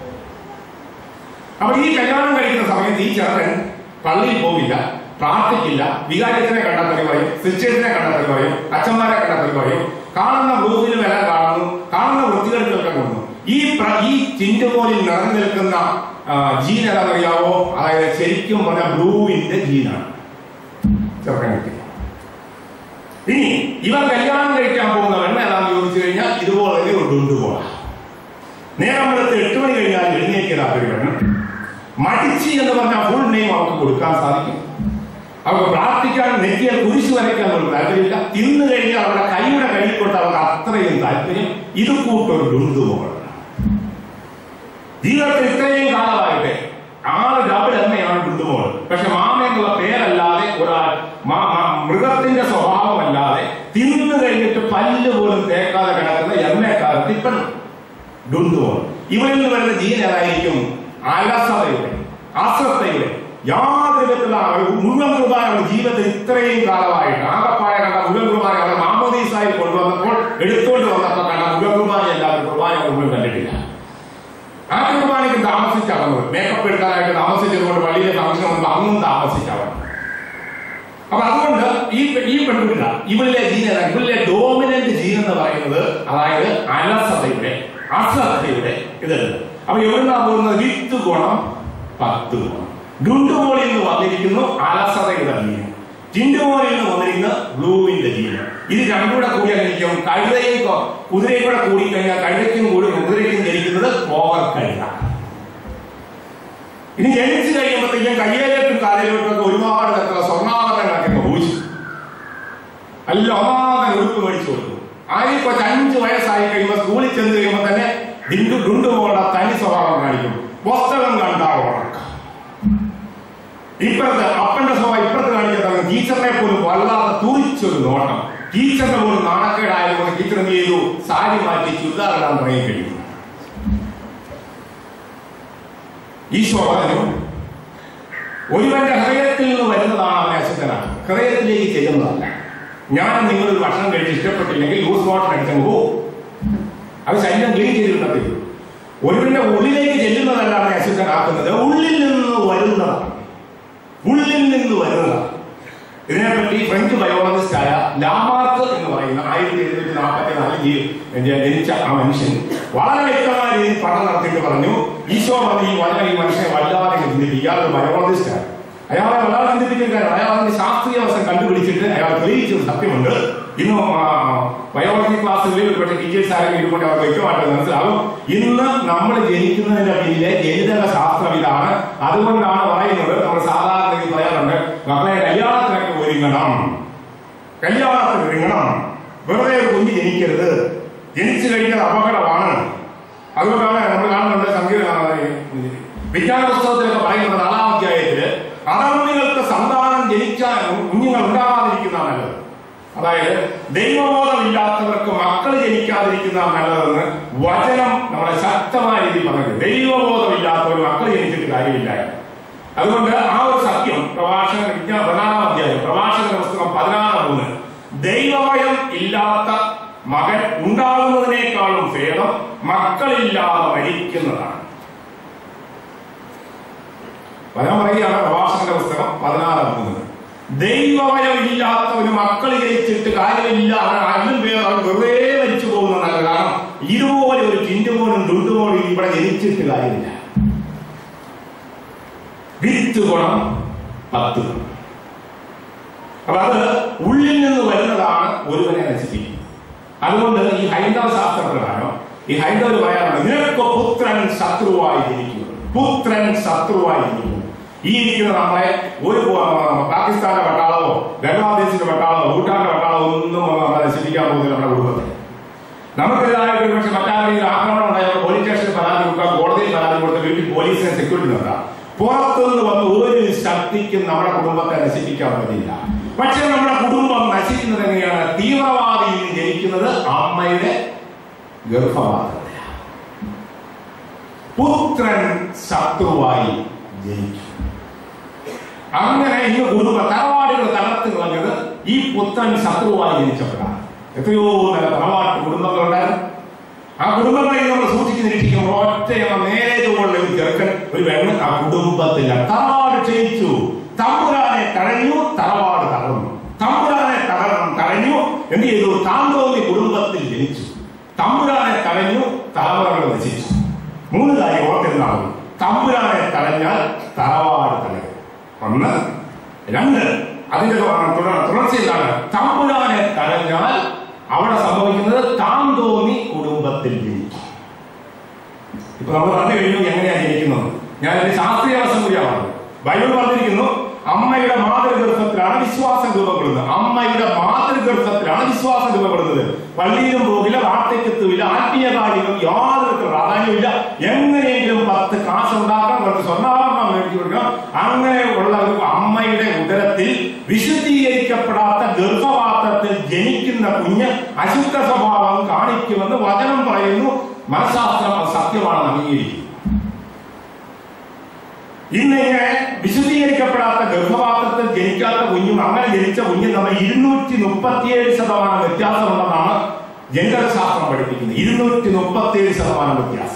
അപ്പൊ ഈ കല്യാണം കഴിക്കുന്ന സമയത്ത് ഈ ചെറുക്കൻ പള്ളിയിൽ പോകില്ല പ്രാർത്ഥിക്കില്ല വികാരത്തിനെ കണ്ടെത്തൽ പറയും സിസ്റ്റേഴ്സിനെ കണ്ടെത്തൽ പറയും അച്ഛന്മാരെ കണ്ടെത്തൽ പറയും കാണുന്ന ബ്ലൂസിൽ വില കാണുന്നു കാണുന്ന വൃത്തികേടുകളൊക്കെ കൊണ്ടു ഈ പ്ര- ഈ ചിന്റുപോലിൽ നിറഞ്ഞു നിൽക്കുന്ന ആ, ജീൻ ഏതാണെന്നറിയാവോ അതായത് ശരിക്കും പറഞ്ഞ ബ്ലൂവിന്റെ ജീനാണ് ചെറുക്കൻ കിട്ടി ഇനി ഇവർ കല്യാണം കഴിക്കാൻ പോകുന്ന വെണ്ണ ഏതാണെന്ന് ചോദിച്ചു കഴിഞ്ഞാൽ ഇതുപോലെ തന്നെ ഒരു ഡുണ്ടുപോള നേരം വെളുത്ത് എട്ട് മണി കഴിഞ്ഞാൽ എഴുന്നേക്കിടാത്തൊരു പെണ്ണ് മടിച്ചി എന്ന് പറഞ്ഞ ഫുൾ നെയിം അവർക്ക് കൊടുക്കാൻ സാധിക്കും അവർക്ക് പ്രാർത്ഥിക്കാൻ നെറ്റിയെ കുരിശ് വരയ്ക്കാൻ ഒരു താല്പര്യമില്ല തിന്നു കഴിഞ്ഞാൽ അവരുടെ കൈയുടെ കയ്യിൽ കൊണ്ട് അവർക്ക് അത്രയും താല്പര്യം ഇത് കൂട്ടൊരു ഡുണ്ടുപോകണം ജീവിതത്തിൽ ഇത്രയും കാലമായിട്ട് ആറ് ഡബിൾ എണ്ണയാണ് ഡുണ്ടുമോൾ പക്ഷെ മാമ എന്നുള്ള പേരല്ലാതെ ഒരാൾ മ- മ- മൃഗത്തിന്റെ സ്വഭാവമല്ലാതെ തിന്നു കഴിഞ്ഞിട്ട് പല്ല് പോലും തേക്കാതെ കിടക്കുന്ന എണ്ണക്കാരത്ത് ഇപ്പം ഡുണ്ടുമോൾ ഇവരിൽ നിന്ന് വരുന്ന ജീൻ ഏതായിരിക്കും അലസതയുടെ അശ്രദ്ധയുടെ യാതൊരു വിധത്തിലുള്ള ഒരു മുഴുവൻ കുർബാന ജീവിതത്തിൽ ഇത്രയും കാലമായിട്ട് ആകപ്പായ കണ്ട മുഴുവൻ കുർബാന കണ്ട മാമോദീസായി കൊണ്ടുവന്നപ്പോൾ എടുത്തുകൊണ്ട് വന്നപ്പോൾ കണ്ട മുഴുവൻ കുർബാന അല്ലാതെ കുർബാന മുഴുവൻ കണ്ടിട്ടില്ല ആ കുർബാനയ്ക്ക് താമസിച്ചാണ് വന്നത് മേക്കപ്പ് എടുക്കാനായിട്ട് താമസിച്ചതുകൊണ്ട് പള്ളിയിലെ ഫംഗ്ഷൻ വന്നപ്പോൾ അന്നും താമസിച്ചാണ് അപ്പൊ അതുകൊണ്ട് ഈ പെ- ഈ പെൺകുട്ടിക ഇവളിലെ ജീൻ ഏതാ? ഇവളിലെ ഡോമിനന്റ് ജീൻ എന്ന് പറയുന്നത് അതായത് അലസതയുടെ അശ്രദ്ധയുടെ ഇതല്ല അപ്പൊ എവിടുന്നാ പോകുന്നത് വിത്ത് ഗുണം പത്ത് ഗുണം ഡുണ്ടുമോളിൽ നിന്ന് വന്നിരിക്കുന്നു അലസതയുടെ ജീൻ ജിണ്ടുമോളിൽ നിന്ന് വന്നിരിക്കുന്ന ബ്ലൂവിന്റെ ജീൻ ഇത് രണ്ടുകൂടെ കൂടിയായിരിക്കും കഴുതയും കൊ- കുതിരയും കൂടെ കൂടിക്കഴിഞ്ഞാൽ കഴുതയ്ക്കും കൂടി കുതിരയ്ക്കും ജനിക്കുന്നത് ഓവർ കഴുത ഇനി ജനിച്ചു കഴിയുമ്പോഴത്തേക്കും കയ്യിലേക്കും കാലിലോട്ടും ഒക്കെ ഒരുപാട് തരത്തിലുള്ള സ്വർണ്ണാഭരണങ്ങളൊക്കെ ഊഹിച്ചു അല്ല ഒന്നാമത്തെ ഉടുപ്പ് മേടിച്ചു കൊടുത്തു ആയി കൊച്ചു അഞ്ചു വയസ്സായി കഴിയുമ്പോൾ സ്കൂളിൽ ചെന്ന് കഴിയുമ്പോൾ തന്നെ ഡിണ്ടു ഡുണ്ടുമോളുടെ തനി സ്വഭാവം കാണിക്കും പുസ്തകം കണ്ടാ ഉറക്കം ഇപ്പുറത്ത് അപ്പന്റെ സ്വഭാവം ഇപ്പുറത്ത് കാണിക്കുന്നത് ടീച്ചറിനെ പോലും വല്ലാതെ തൂറിച്ചൊരു നോട്ടം ടീച്ചറിന്റെ പോലും നാണക്കേടായതുകൊണ്ട് ടീച്ചർ എന്ത് ചെയ്തു സാരി മാറ്റി ചുരിദാറിടാൻ തുടങ്ങി കഴിയും ഈശോ പറഞ്ഞു ഒരുവന്റെ ഹൃദയത്തിൽ നിന്ന് വരുന്നതാണ് അവനെ അശുദ്ധനാണ് ഹൃദയത്തിലേക്ക് ചെല്ലുന്നതല്ല ഞാൻ നിങ്ങളൊരു ഭക്ഷണം കഴിച്ച് ഇഷ്ടപ്പെട്ടില്ലെങ്കിൽ ലൂസ് വാട്ടർ അടിച്ചങ്ങ് പോകും അത് ശരീരം ക്ലീൻ ചെയ്ത് കിട്ടത്തില്ല ഒരുവന്റെ ഉള്ളിലേക്ക് ചെല്ലുന്നതല്ല അവനെ അശുദ്ധനാക്കുന്നത് ഉള്ളിൽ നിന്ന് വരുന്നതാണ് ഉള്ളിൽ നിന്ന് വരുന്നതാണ് ഇതിനെപ്പറ്റി ഫ്രഞ്ച് ബയോളജിസ്റ്റ് ആയ ലാമാർക്ക് എന്ന് പറയുന്ന ആയിരത്തി എഴുന്നൂറ്റി നാൽപ്പത്തി നാലിൽ ജനിച്ച ആ മനുഷ്യൻ വളരെ വ്യക്തമായ രീതിയിൽ പഠനം നടത്തിയിട്ട് പറഞ്ഞു ഈശോ പറഞ്ഞു ഈ വളരെ ഈ മനുഷ്യനെ വല്ലാതെ ചിന്തിപ്പിക്കുക ഇയാൾ ബയോളജിസ്റ്റ് ആണ് അയാളെ വല്ലാതെ ചിന്തിപ്പിക്കാൻ അയാൾ അതിന്റെ ശാസ്ത്രീയ വശം കണ്ടുപിടിച്ചിട്ട് അയാൾ തെളിയിച്ചത് സത്യമുണ്ട് ഇന്ന് ബയോളജി ക്ലാസ്സുകളിൽ ഒരുപക്ഷെ ടീച്ചേഴ്സ് ആരെങ്കിലും ഇതുകൊണ്ട് അവർക്ക് വ്യക്തമായിട്ട് മനസ്സിലാവും ഇന്ന് നമ്മൾ ജനിക്കുന്നതിന്റെ പിന്നിലെ ജനിതക ശാസ്ത്രം ഇതാണ് അതുകൊണ്ടാണ് പറയുന്നത് നമ്മൾ സാധാരണ രീതിയിൽ പറയാറുണ്ട് മക്കളെ കല്യാണത്തിനൊക്കെ ഒരുങ്ങണം കല്യാണത്തിന് ഒരുങ്ങണം വെറുതെ ഒരു കുഞ്ഞ് ജനിക്കരുത് ജനിച്ചു കഴിഞ്ഞാൽ അപകടമാണ് അതുകൊണ്ടാണ് നമ്മൾ കാണുന്നുണ്ട് സംഗീത വിജ്ഞാന പുസ്തകത്തിലൊക്കെ പറയുന്നത് നാലാം അധ്യായത്തില് അടർമ്മികൾക്ക് സന്താനം ജനിച്ചാൽ കുഞ്ഞുങ്ങൾ ഉണ്ടാകാതിരിക്കുന്ന നല്ലത് അതായത് ദൈവബോധമില്ലാത്തവർക്ക് മക്കൾ ജനിക്കാതിരിക്കുന്ന നല്ലതെന്ന് വചനം നമ്മളെ ശക്തമായ രീതിയിൽ പറഞ്ഞു ദൈവബോധമില്ലാത്തവർ മക്കൾ ജനിച്ചിട്ട് കാര്യമില്ല അതുകൊണ്ട് ആ ഒരു സത്യം പ്രഭാഷകൻ വിജ്ഞാന പതിനാറാം അധ്യായം പ്രഭാഷകന്റെ പുസ്തകം പതിനാറ് മൂന്ന് ദൈവഭയം ഇല്ലാത്ത മകൻ ഉണ്ടാകുന്നതിനേക്കാളും ഭേദം മക്കളില്ലാതെ മരിക്കുന്നതാണ് വരാൻ പറയുകയാണ് പ്രഭാഷകന്റെ പുസ്തകം പതിനാറ് മൂന്ന് ദൈവഭയം ഇല്ലാത്തവന് മക്കൾ ജനിച്ചിട്ട് കാര്യമില്ല അവൻ അതിലും പേർ അവൻ വെറുതെ മരിച്ചു പോകുന്നതല്ല കാരണം ഇതുപോലെ ഒരു ചിന്തുപോലും ഡുണ്ടുപോലും ഇവിടെ ജനിച്ചിട്ട് കാര്യമില്ല വിത്ത് ഗുണം പത്ത് ഗുണം അപ്പൊ അത് ഉള്ളിൽ നിന്ന് വരുന്നതാണ് ഒരുവനെ നശിപ്പിക്കുന്നത് അതുകൊണ്ട് ഈ ഹൈന്ദവ ശാസ്ത്രപ്രകാരം ഈ ഹൈന്ദവർ പറയാറുണ്ട് നിനക്ക് പുത്രൻ ശത്രുവായി ജനിക്കുന്നു പുത്രൻ ശത്രുവായി ജനിക്കുന്നു ഈ ഇരിക്കുന്ന നമ്മളെ ഒരു പ- പാകിസ്ഥാന്റെ പട്ടാളമോ ബംഗ്ലാദേശിന്റെ പട്ടാളമോ ഭൂട്ടാന്റെ പട്ടാളമോ ഒന്നും നമ്മളെ നശിപ്പിക്കാൻ പോകുന്നില്ല നമ്മുടെ കുടുംബത്തെ നമുക്കെതിരായിട്ട് ഒരു പക്ഷെ മറ്റാരെങ്കിലും ആക്രമണം ഉണ്ടായാൽ പോലീസ് സ്റ്റേഷനിൽ പരാതി കൊടുക്കാം കോടതിയിൽ പരാതി കൊടുത്ത് വീട്ടിൽ പോലീസിനെ സെക്യൂരിറ്റി നിർത്താം പുറത്തുനിന്ന് വന്ന് ഒരു ശക്തിക്കും നമ്മുടെ കുടുംബത്തെ നശിപ്പിക്കാൻ പറ്റില്ല പക്ഷെ നമ്മുടെ കുടുംബം നശിക്കുന്നത് എങ്ങനെയാണ് തീവ്രവാദിയിൽ നിന്ന് ജനിക്കുന്നത് അമ്മയുടെ ഗർഭപാത്രത്തിലാണ് പുത്രൻ ശത്രുവായി ജനിക്കും അങ്ങനെ ഇന്ന് കുടുംബ തറവാടുകൾ തകർത്ത് കളഞ്ഞത് ഈ പുത്രൻ ശത്രുവായി ജനിച്ചപ്പോഴാണ് എത്രയോ നല്ല തറവാട്ട് കുടുംബങ്ങളുണ്ടായിരുന്നു ആ കുടുംബങ്ങളെ നമ്മൾ സൂക്ഷിച്ച് നിരീക്ഷിക്കുമ്പോൾ ഒറ്റ നേരെ ചുവടുള്ള ഒരു ചെറുക്കൻ ഒരു പെണ്ണ് ആ കുടുംബത്തില്ല തറവാട് ക്ഷയിച്ചു തമ്പുരാനെ തഴഞ്ഞു തറവാട് തകർന്നു തമ്പുരാനെ തകർന്നു തഴഞ്ഞു എന്ത് ചെയ്തു താന്തോന്നി കുടുംബത്തിൽ ജനിച്ചു തമ്പുരാനെ തഴഞ്ഞു തലമുറകൾ നശിച്ചു മൂന്ന് കാര്യം ഓർത്തിരുന്നാകും തമ്പുരാനെ തടഞ്ഞാൽ തറവാട് തടയും ഒന്ന് രണ്ട് അതിന്റെ തുടർ- തുടർ- തുടർച്ചയിലാണ് തമ്പുരാനെ തടഞ്ഞാൽ അവിടെ സംഭവിക്കുന്നത് താൻ തോന്നി കുടുംബത്തിൽ ജനിക്കും ഇപ്പൊ നമ്മൾ പറഞ്ഞു കഴിഞ്ഞു എങ്ങനെയാ ജനിക്കുന്നത് ഞാൻ എന്റെ ശാസ്ത്രീയ വശം കൂടിയാണ് പറഞ്ഞത് ബൈബിൾ പറഞ്ഞിരിക്കുന്നു അമ്മയുടെ മാതൃഗർഭത്തിലാണ് വിശ്വാസം രൂപപ്പെടുന്നത് അമ്മയുടെ മാതൃഗർഭത്തിലാണ് വിശ്വാസം രൂപപ്പെടുന്നത് പള്ളിയിലും പോകില്ല വാർത്തയ്ക്കെത്തുമില്ല ആത്മീയ കാര്യങ്ങൾ യാതൊരു പ്രാധാന്യമില്ല എങ്ങനെയെങ്കിലും പത്ത് കാശ് ഉണ്ടാക്കാൻ കുറച്ച് സ്വർണ്ണാഭരണം മേടിച്ചു കൊടുക്കണം അങ്ങനെയുള്ള ഒരു അമ്മയുടെ ഉദരത്തിൽ വിശുദ്ധീകരിക്കപ്പെടാത്ത ഗർഭപാത്രത്തിൽ ജനിക്കുന്ന കുഞ്ഞ് അശുദ്ധ സ്വഭാവം കാണിക്കുമെന്ന് വചനം പറയുന്നു മനഃശാസ്ത്രം അത് സത്യമാണെന്ന് അംഗീകരിക്കുന്നു ഇന്ന് ഇങ്ങനെ വിശുദ്ധീകരിക്കപ്പെടാത്ത ഗർഭപാത്രത്തിൽ ജനിക്കാത്ത കുഞ്ഞും അങ്ങനെ ജനിച്ച കുഞ്ഞും തമ്മിൽ ഇരുന്നൂറ്റി മുപ്പത്തിയേഴ് ശതമാനം വ്യത്യാസമുണ്ടെന്നാണ് ജനിതകശാസ്ത്രം പഠിപ്പിക്കുന്നത് ഇരുന്നൂറ്റി മുപ്പത്തിയേഴ് ശതമാനം വ്യത്യാസം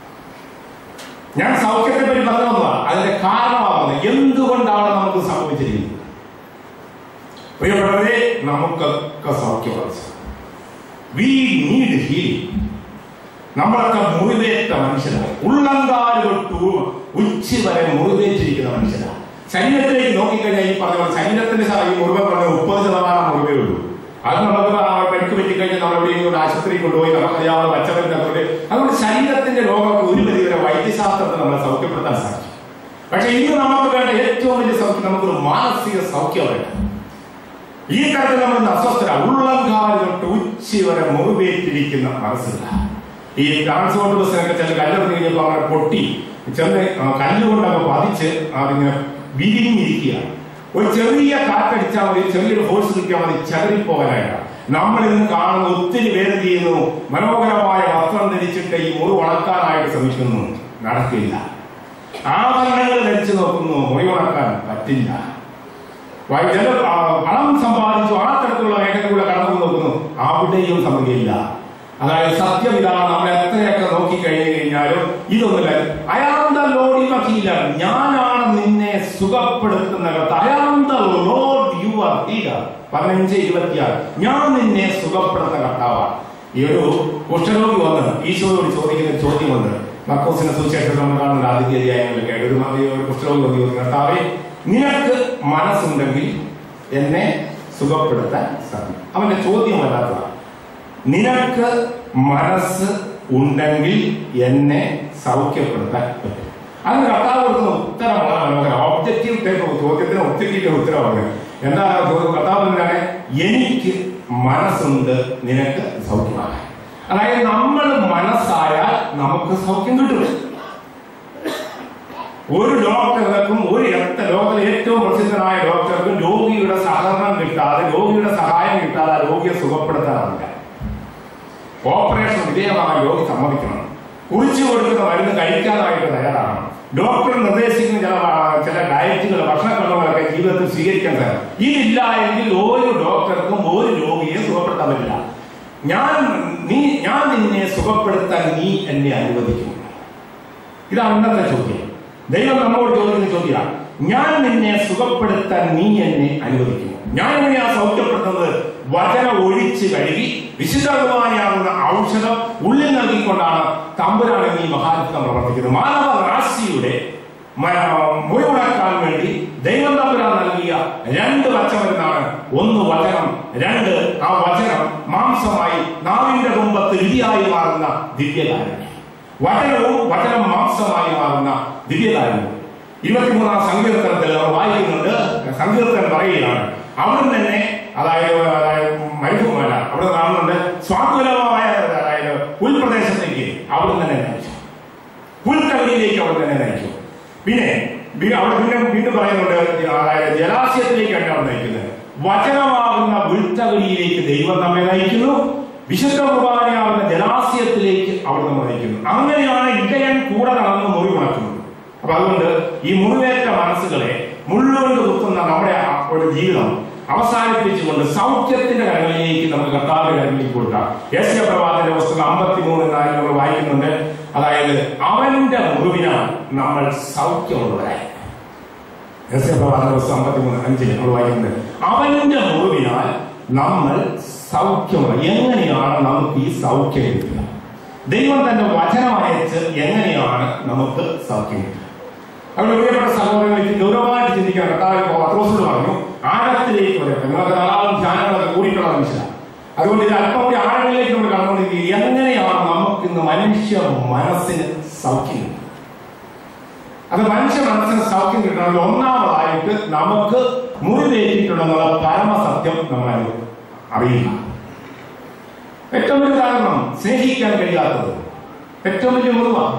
ഞാൻ സൗഖ്യത്തെ പറ്റി പറഞ്ഞു വന്നതാണ് അതിന്റെ കാരണമാകുന്നത് എന്തുകൊണ്ടാണ് നമുക്ക് സംഭവിച്ചിരിക്കുന്നത് പ്രിയപ്പെട്ടവരെ നമുക്കൊക്കെ സൗഖ്യം വി നീഡ് ഹീലിംഗ് നമ്മളൊക്കെ മുറിവേറ്റ മനുഷ്യരാണ് ഉള്ളങ്കാല് തൊട്ട് ഉച്ചി വരെ മുറിവേറ്റിരിക്കുന്ന മനുഷ്യരാണ് ശരീരത്തിലേക്ക് നോക്കിക്കഴിഞ്ഞാൽ ഈ പറഞ്ഞ പോലെ ശരീരത്തിന്റെ ശ- ഈ മുറിവ് പറഞ്ഞ മുപ്പത് ശതമാനം മുറിവേ ഉള്ളൂ അത് നമുക്ക് ആ പരിക്ക് പറ്റിക്കഴിഞ്ഞാൽ നമ്മൾ എവിടെയും കൊണ്ട് ആശുപത്രിയിൽ കൊണ്ടുപോയി നമുക്കറിയാവുന്ന പച്ചമരുന്ന് അതുകൊണ്ട് അതുകൊണ്ട് ശരീരത്തിന്റെ രോഗമൊക്കെ ഒരു പരിധിവരെ വൈദ്യശാസ്ത്രത്തിൽ നമ്മളെ സൗഖ്യപ്പെടുത്താൻ സാധിക്കും പക്ഷെ ഇന്ന് നമുക്ക് വേണ്ട ഏറ്റവും വലിയ സൗഖ്യം നമുക്കൊരു മാനസിക സൗഖ്യം വേണം ഈ തരത്തിൽ നമ്മൾ ഇന്ന് അസ്വസ്ഥര ഉള്ളംകാല് തൊട്ട് ഉച്ചി വരെ മുറിവേറ്റിരിക്കുന്ന മനസ്സില്ല ഈ ട്രാൻസ്പോർട്ട് ബസ്സിനൊക്കെ ചില കല്ലെറിഞ്ഞ് കഴിഞ്ഞപ്പോൾ അങ്ങനെ പൊട്ടി ചെന്ന് ആ, കല്ലുകൊണ്ടൊക്കെ പതിച്ച് അതിങ്ങനെ വിരിഞ്ഞിരിക്കുക ഒരു ചെറിയ കാറ്റടിച്ചാൽ മതി ചെറിയൊരു ഫോഴ്സ് കിട്ടിയാൽ മതി ചതറിപ്പോകാനായിട്ടാണ് നമ്മൾ ഇന്ന് കാണുന്ന ഒത്തിരി പേര് ചെയ്യുന്നു മനോഹരമായ വസ്ത്രം ധരിച്ചിട്ട് ഈ മുറി ഉണക്കാനായിട്ട് ശ്രമിക്കുന്നു നടക്കില്ല ആഭരണങ്ങൾ ധരിച്ചു നോക്കുന്നു മുറി ഉണക്കാൻ പറ്റില്ല വൈ- ചില ആ, പണം സമ്പാദിച്ചു ആ തരത്തിലുള്ള മേഖലകളിലൂടെ കടന്നു നോക്കുന്നു അവിടെയും സംഭവിക്കില്ല അതായത് സത്യം ഇതാണ് നമ്മൾ എത്രയൊക്കെ നോക്കി കഴിഞ്ഞു കഴിഞ്ഞാലും ഇതൊന്നുമില്ല അയാളുടെ ലോഡ് വക്കീല ഞാനാണ് നിന്നെ സുഖപ്പെടുത്തുന്ന അയാളുടെ ലോഡ് യുവർ ഹീലർ പതിനഞ്ച് ഇരുപത്തിയാറ് ഞാൻ നിന്നെ സുഖപ്പെടുത്തുന്ന കർത്താവാണ് ഈ ഒരു കുഷ്ഠരോഗി വന്ന് ഈശോയോട് ചോദിക്കുന്ന ഒരു ചോദ്യം വന്ന് മക്കോസിന്റെ സുവിശേഷം നമ്മൾ കാണുന്ന ആദ്യ അധ്യായങ്ങളിലൊക്കെ ഒരു മതി ഒരു കുഷ്ഠരോഗി വന്ന് ചോദിക്കുന്നു കർത്താവേ നിനക്ക് മനസ്സുണ്ടെങ്കിൽ എന്നെ സുഖപ്പെടുത്താൻ സാധിക്കും അവന്റെ ചോദ്യം വല്ലാത്തതാണ് നിനക്ക് മനസ്സ് ഉണ്ടെങ്കിൽ എന്നെ സൗഖ്യപ്പെടുത്താൻ പറ്റും അതിന് കർത്താവ് കൊടുക്കുന്ന ഉത്തരം വളരെ മനോഹരം ഒബ്ജക്റ്റീവ് ടൈപ്പ് ചോദ്യത്തിന് ഒബ്ജക്റ്റീവ് ഉത്തരവാണ് എന്താ ചോദ്യം കർത്താവ് എന്താണ് എനിക്ക് മനസ്സുണ്ട് നിനക്ക് സൗഖ്യമാകാൻ അതായത് നമ്മൾ മനസ്സായാൽ നമുക്ക് സൗഖ്യം കിട്ടും ഒരു ഡോക്ടർക്കും ഒരു രക്ത ലോകത്തിലെ ഏറ്റവും പ്രസിദ്ധനായ ഡോക്ടർക്കും രോഗിയുടെ സഹകരണം കിട്ടാതെ രോഗിയുടെ സഹായം കിട്ടാതെ ആ രോഗിയെ സുഖപ്പെടുത്താനാവില്ല ഓപ്പറേഷൻ വിധേയമായ രോഗി സമ്മതിക്കണം കുറിച്ചു കൊടുക്കുന്ന മരുന്ന് കഴിക്കാനായിട്ട് തയ്യാറാണ് ഡോക്ടർ നിർദ്ദേശിക്കുന്ന ചില ആ, ചില ജീവിതത്തിൽ സ്വീകരിക്കാൻ തരാം ഇതില്ല എങ്കിൽ ഒരു ഡോക്ടർക്കും ഒരു രോഗിയെ സുഖപ്പെടുത്താൻ പറ്റില്ല ഞാൻ നീ ഞാൻ നിന്നെ സുഖപ്പെടുത്താൻ നീ എന്നെ അനുവദിക്കും ഇതാണ് ഇന്നത്തെ ചോദ്യം ദൈവം നമ്മോട് ചോദിക്കുന്ന ചോദ്യമാണ് ഞാൻ നിന്നെ സുഖപ്പെടുത്താൻ നീ എന്നെ അനുവദിക്കുന്നു ഞാൻ എന്നെ ആ സൗഖ്യപ്പെടുത്തുന്നത് വചന ഒഴിച്ച് കഴുകി വിശുദ്ധമായാകുന്ന ഔഷധം ഉള്ളിൽ നൽകിക്കൊണ്ടാണ് തമ്പുരാൻ ഈ മഹാത്മം പ്രവർത്തിക്കുന്നത് മാനവ രാശിയുടെ മുഴുവണക്കാൻ വേണ്ടി ദൈവം തമ്പുരാൻ നൽകിയ രണ്ട് വച്ചമരുന്നാണ് ഒന്ന് വചനം രണ്ട് ആ വചനം മാംസമായി നാവിന്റെ കുമ്പത്ത് രുചിയായി മാറുന്ന ദിവ്യകാരുണ്യം വചനവും വചനം മാംസമായി മാറുന്ന ദിവ്യകാരുണ്യം ഇരുപത്തിമൂന്നാം സങ്കീർത്തനത്തിൽ നമ്മൾ വായിക്കുന്നുണ്ട് സങ്കീർത്തനം പറയുകയാണ് അവിടുന്ന് തന്നെ അതായത് അതായത് മരുഭൂമല അവിടെ കാണുന്നുണ്ട് സ്വാകുലമായ അതായത് ഉൾപ്രദേശത്തേക്ക് അവിടുന്ന് തന്നെ നയിച്ചു പുൽത്തകടിയിലേക്ക് അവിടെ തന്നെ നയിച്ചു പിന്നെ വി- അവിടെ പിന്നെ വീണ്ടും പറയുന്നുണ്ട് അതായത് ജലാശയത്തിലേക്കാണ് അവിടെ നയിക്കുന്നത് വചനമാകുന്ന ഉൾത്തകടിയിലേക്ക് ദൈവം നമ്മെ നയിക്കുന്നു വിശുദ്ധ കുർബാനയാവുന്ന ജലാശയത്തിലേക്ക് അവിടെ നമ്മൾ നയിക്കുന്നു അങ്ങനെയാണ് ഇടയൻ കൂടെ നടന്ന് മുറി ഉണക്കുന്നത് അപ്പൊ അതുകൊണ്ട് ഈ മുറിവേറ്റ മനസ്സുകളെ മുള്ളുകൊണ്ട് കുത്തുന്ന നമ്മുടെ ആ ഒരു ജീവിതം അവസാനിപ്പിച്ചുകൊണ്ട് സൗഖ്യത്തിന്റെ കരങ്ങളിലേക്ക് നമുക്ക് കർത്താവിന്റെ കരങ്ങളിലേക്ക് കൊടുക്കാം യേശ പ്രവാചന്റെ പുസ്തകം അമ്പത്തി മൂന്നിനായി നമ്മൾ വായിക്കുന്നുണ്ട് അതായത് അവന്റെ മുറിവിനാൽ നമ്മൾ സൗഖ്യമുള്ളവരായി യേശ പ്രവാചന്റെ പുസ്തകം അമ്പത്തി മൂന്ന് അഞ്ചിൽ നമ്മൾ വായിക്കുന്നത് അവന്റെ മുറിവിനാൽ നമ്മൾ സൗഖ്യമുള്ള എങ്ങനെയാണ് നമുക്ക് ഈ സൗഖ്യം കിട്ടുക ദൈവം തന്റെ വചനം അയച്ച് എങ്ങനെയാണ് നമുക്ക് സൗഖ്യം കിട്ടുക അവിടെ പ്രിയപ്പെട്ട സഹോദരങ്ങൾ ഗൗരവമായിട്ട് ചിന്തിക്കാൻ കർത്താവ് പത്രോസിനോട് പറഞ്ഞു ആഴത്തിലേക്ക് വരട്ടെ നിങ്ങൾക്ക് ധാരാളം ധ്യാനങ്ങളൊക്കെ കൂടിയിട്ടുള്ള മനസ്സിലാണ് അതുകൊണ്ട് ഇത് അല്പം കൂടി ആഴങ്ങളിലേക്ക് നമ്മൾ കടന്നുകൊണ്ടിരിക്കുക എങ്ങനെയാണ് നമുക്ക് ഇന്ന് മനുഷ്യ മനസ്സിന് സൗഖ്യം കിട്ടുക? അത് മനുഷ്യ മനസ്സിന് സൗഖ്യം കിട്ടണമെങ്കിൽ ഒന്നാമതായിട്ട് നമുക്ക് മുറിവേറ്റിട്ടുണ്ടെന്നുള്ള പരമസത്യം നമ്മൾ അറിയുക ഏറ്റവും വലിയ കാരണം സ്നേഹിക്കാൻ കഴിയാത്തത് ഏറ്റവും വലിയ മുറിവാണ്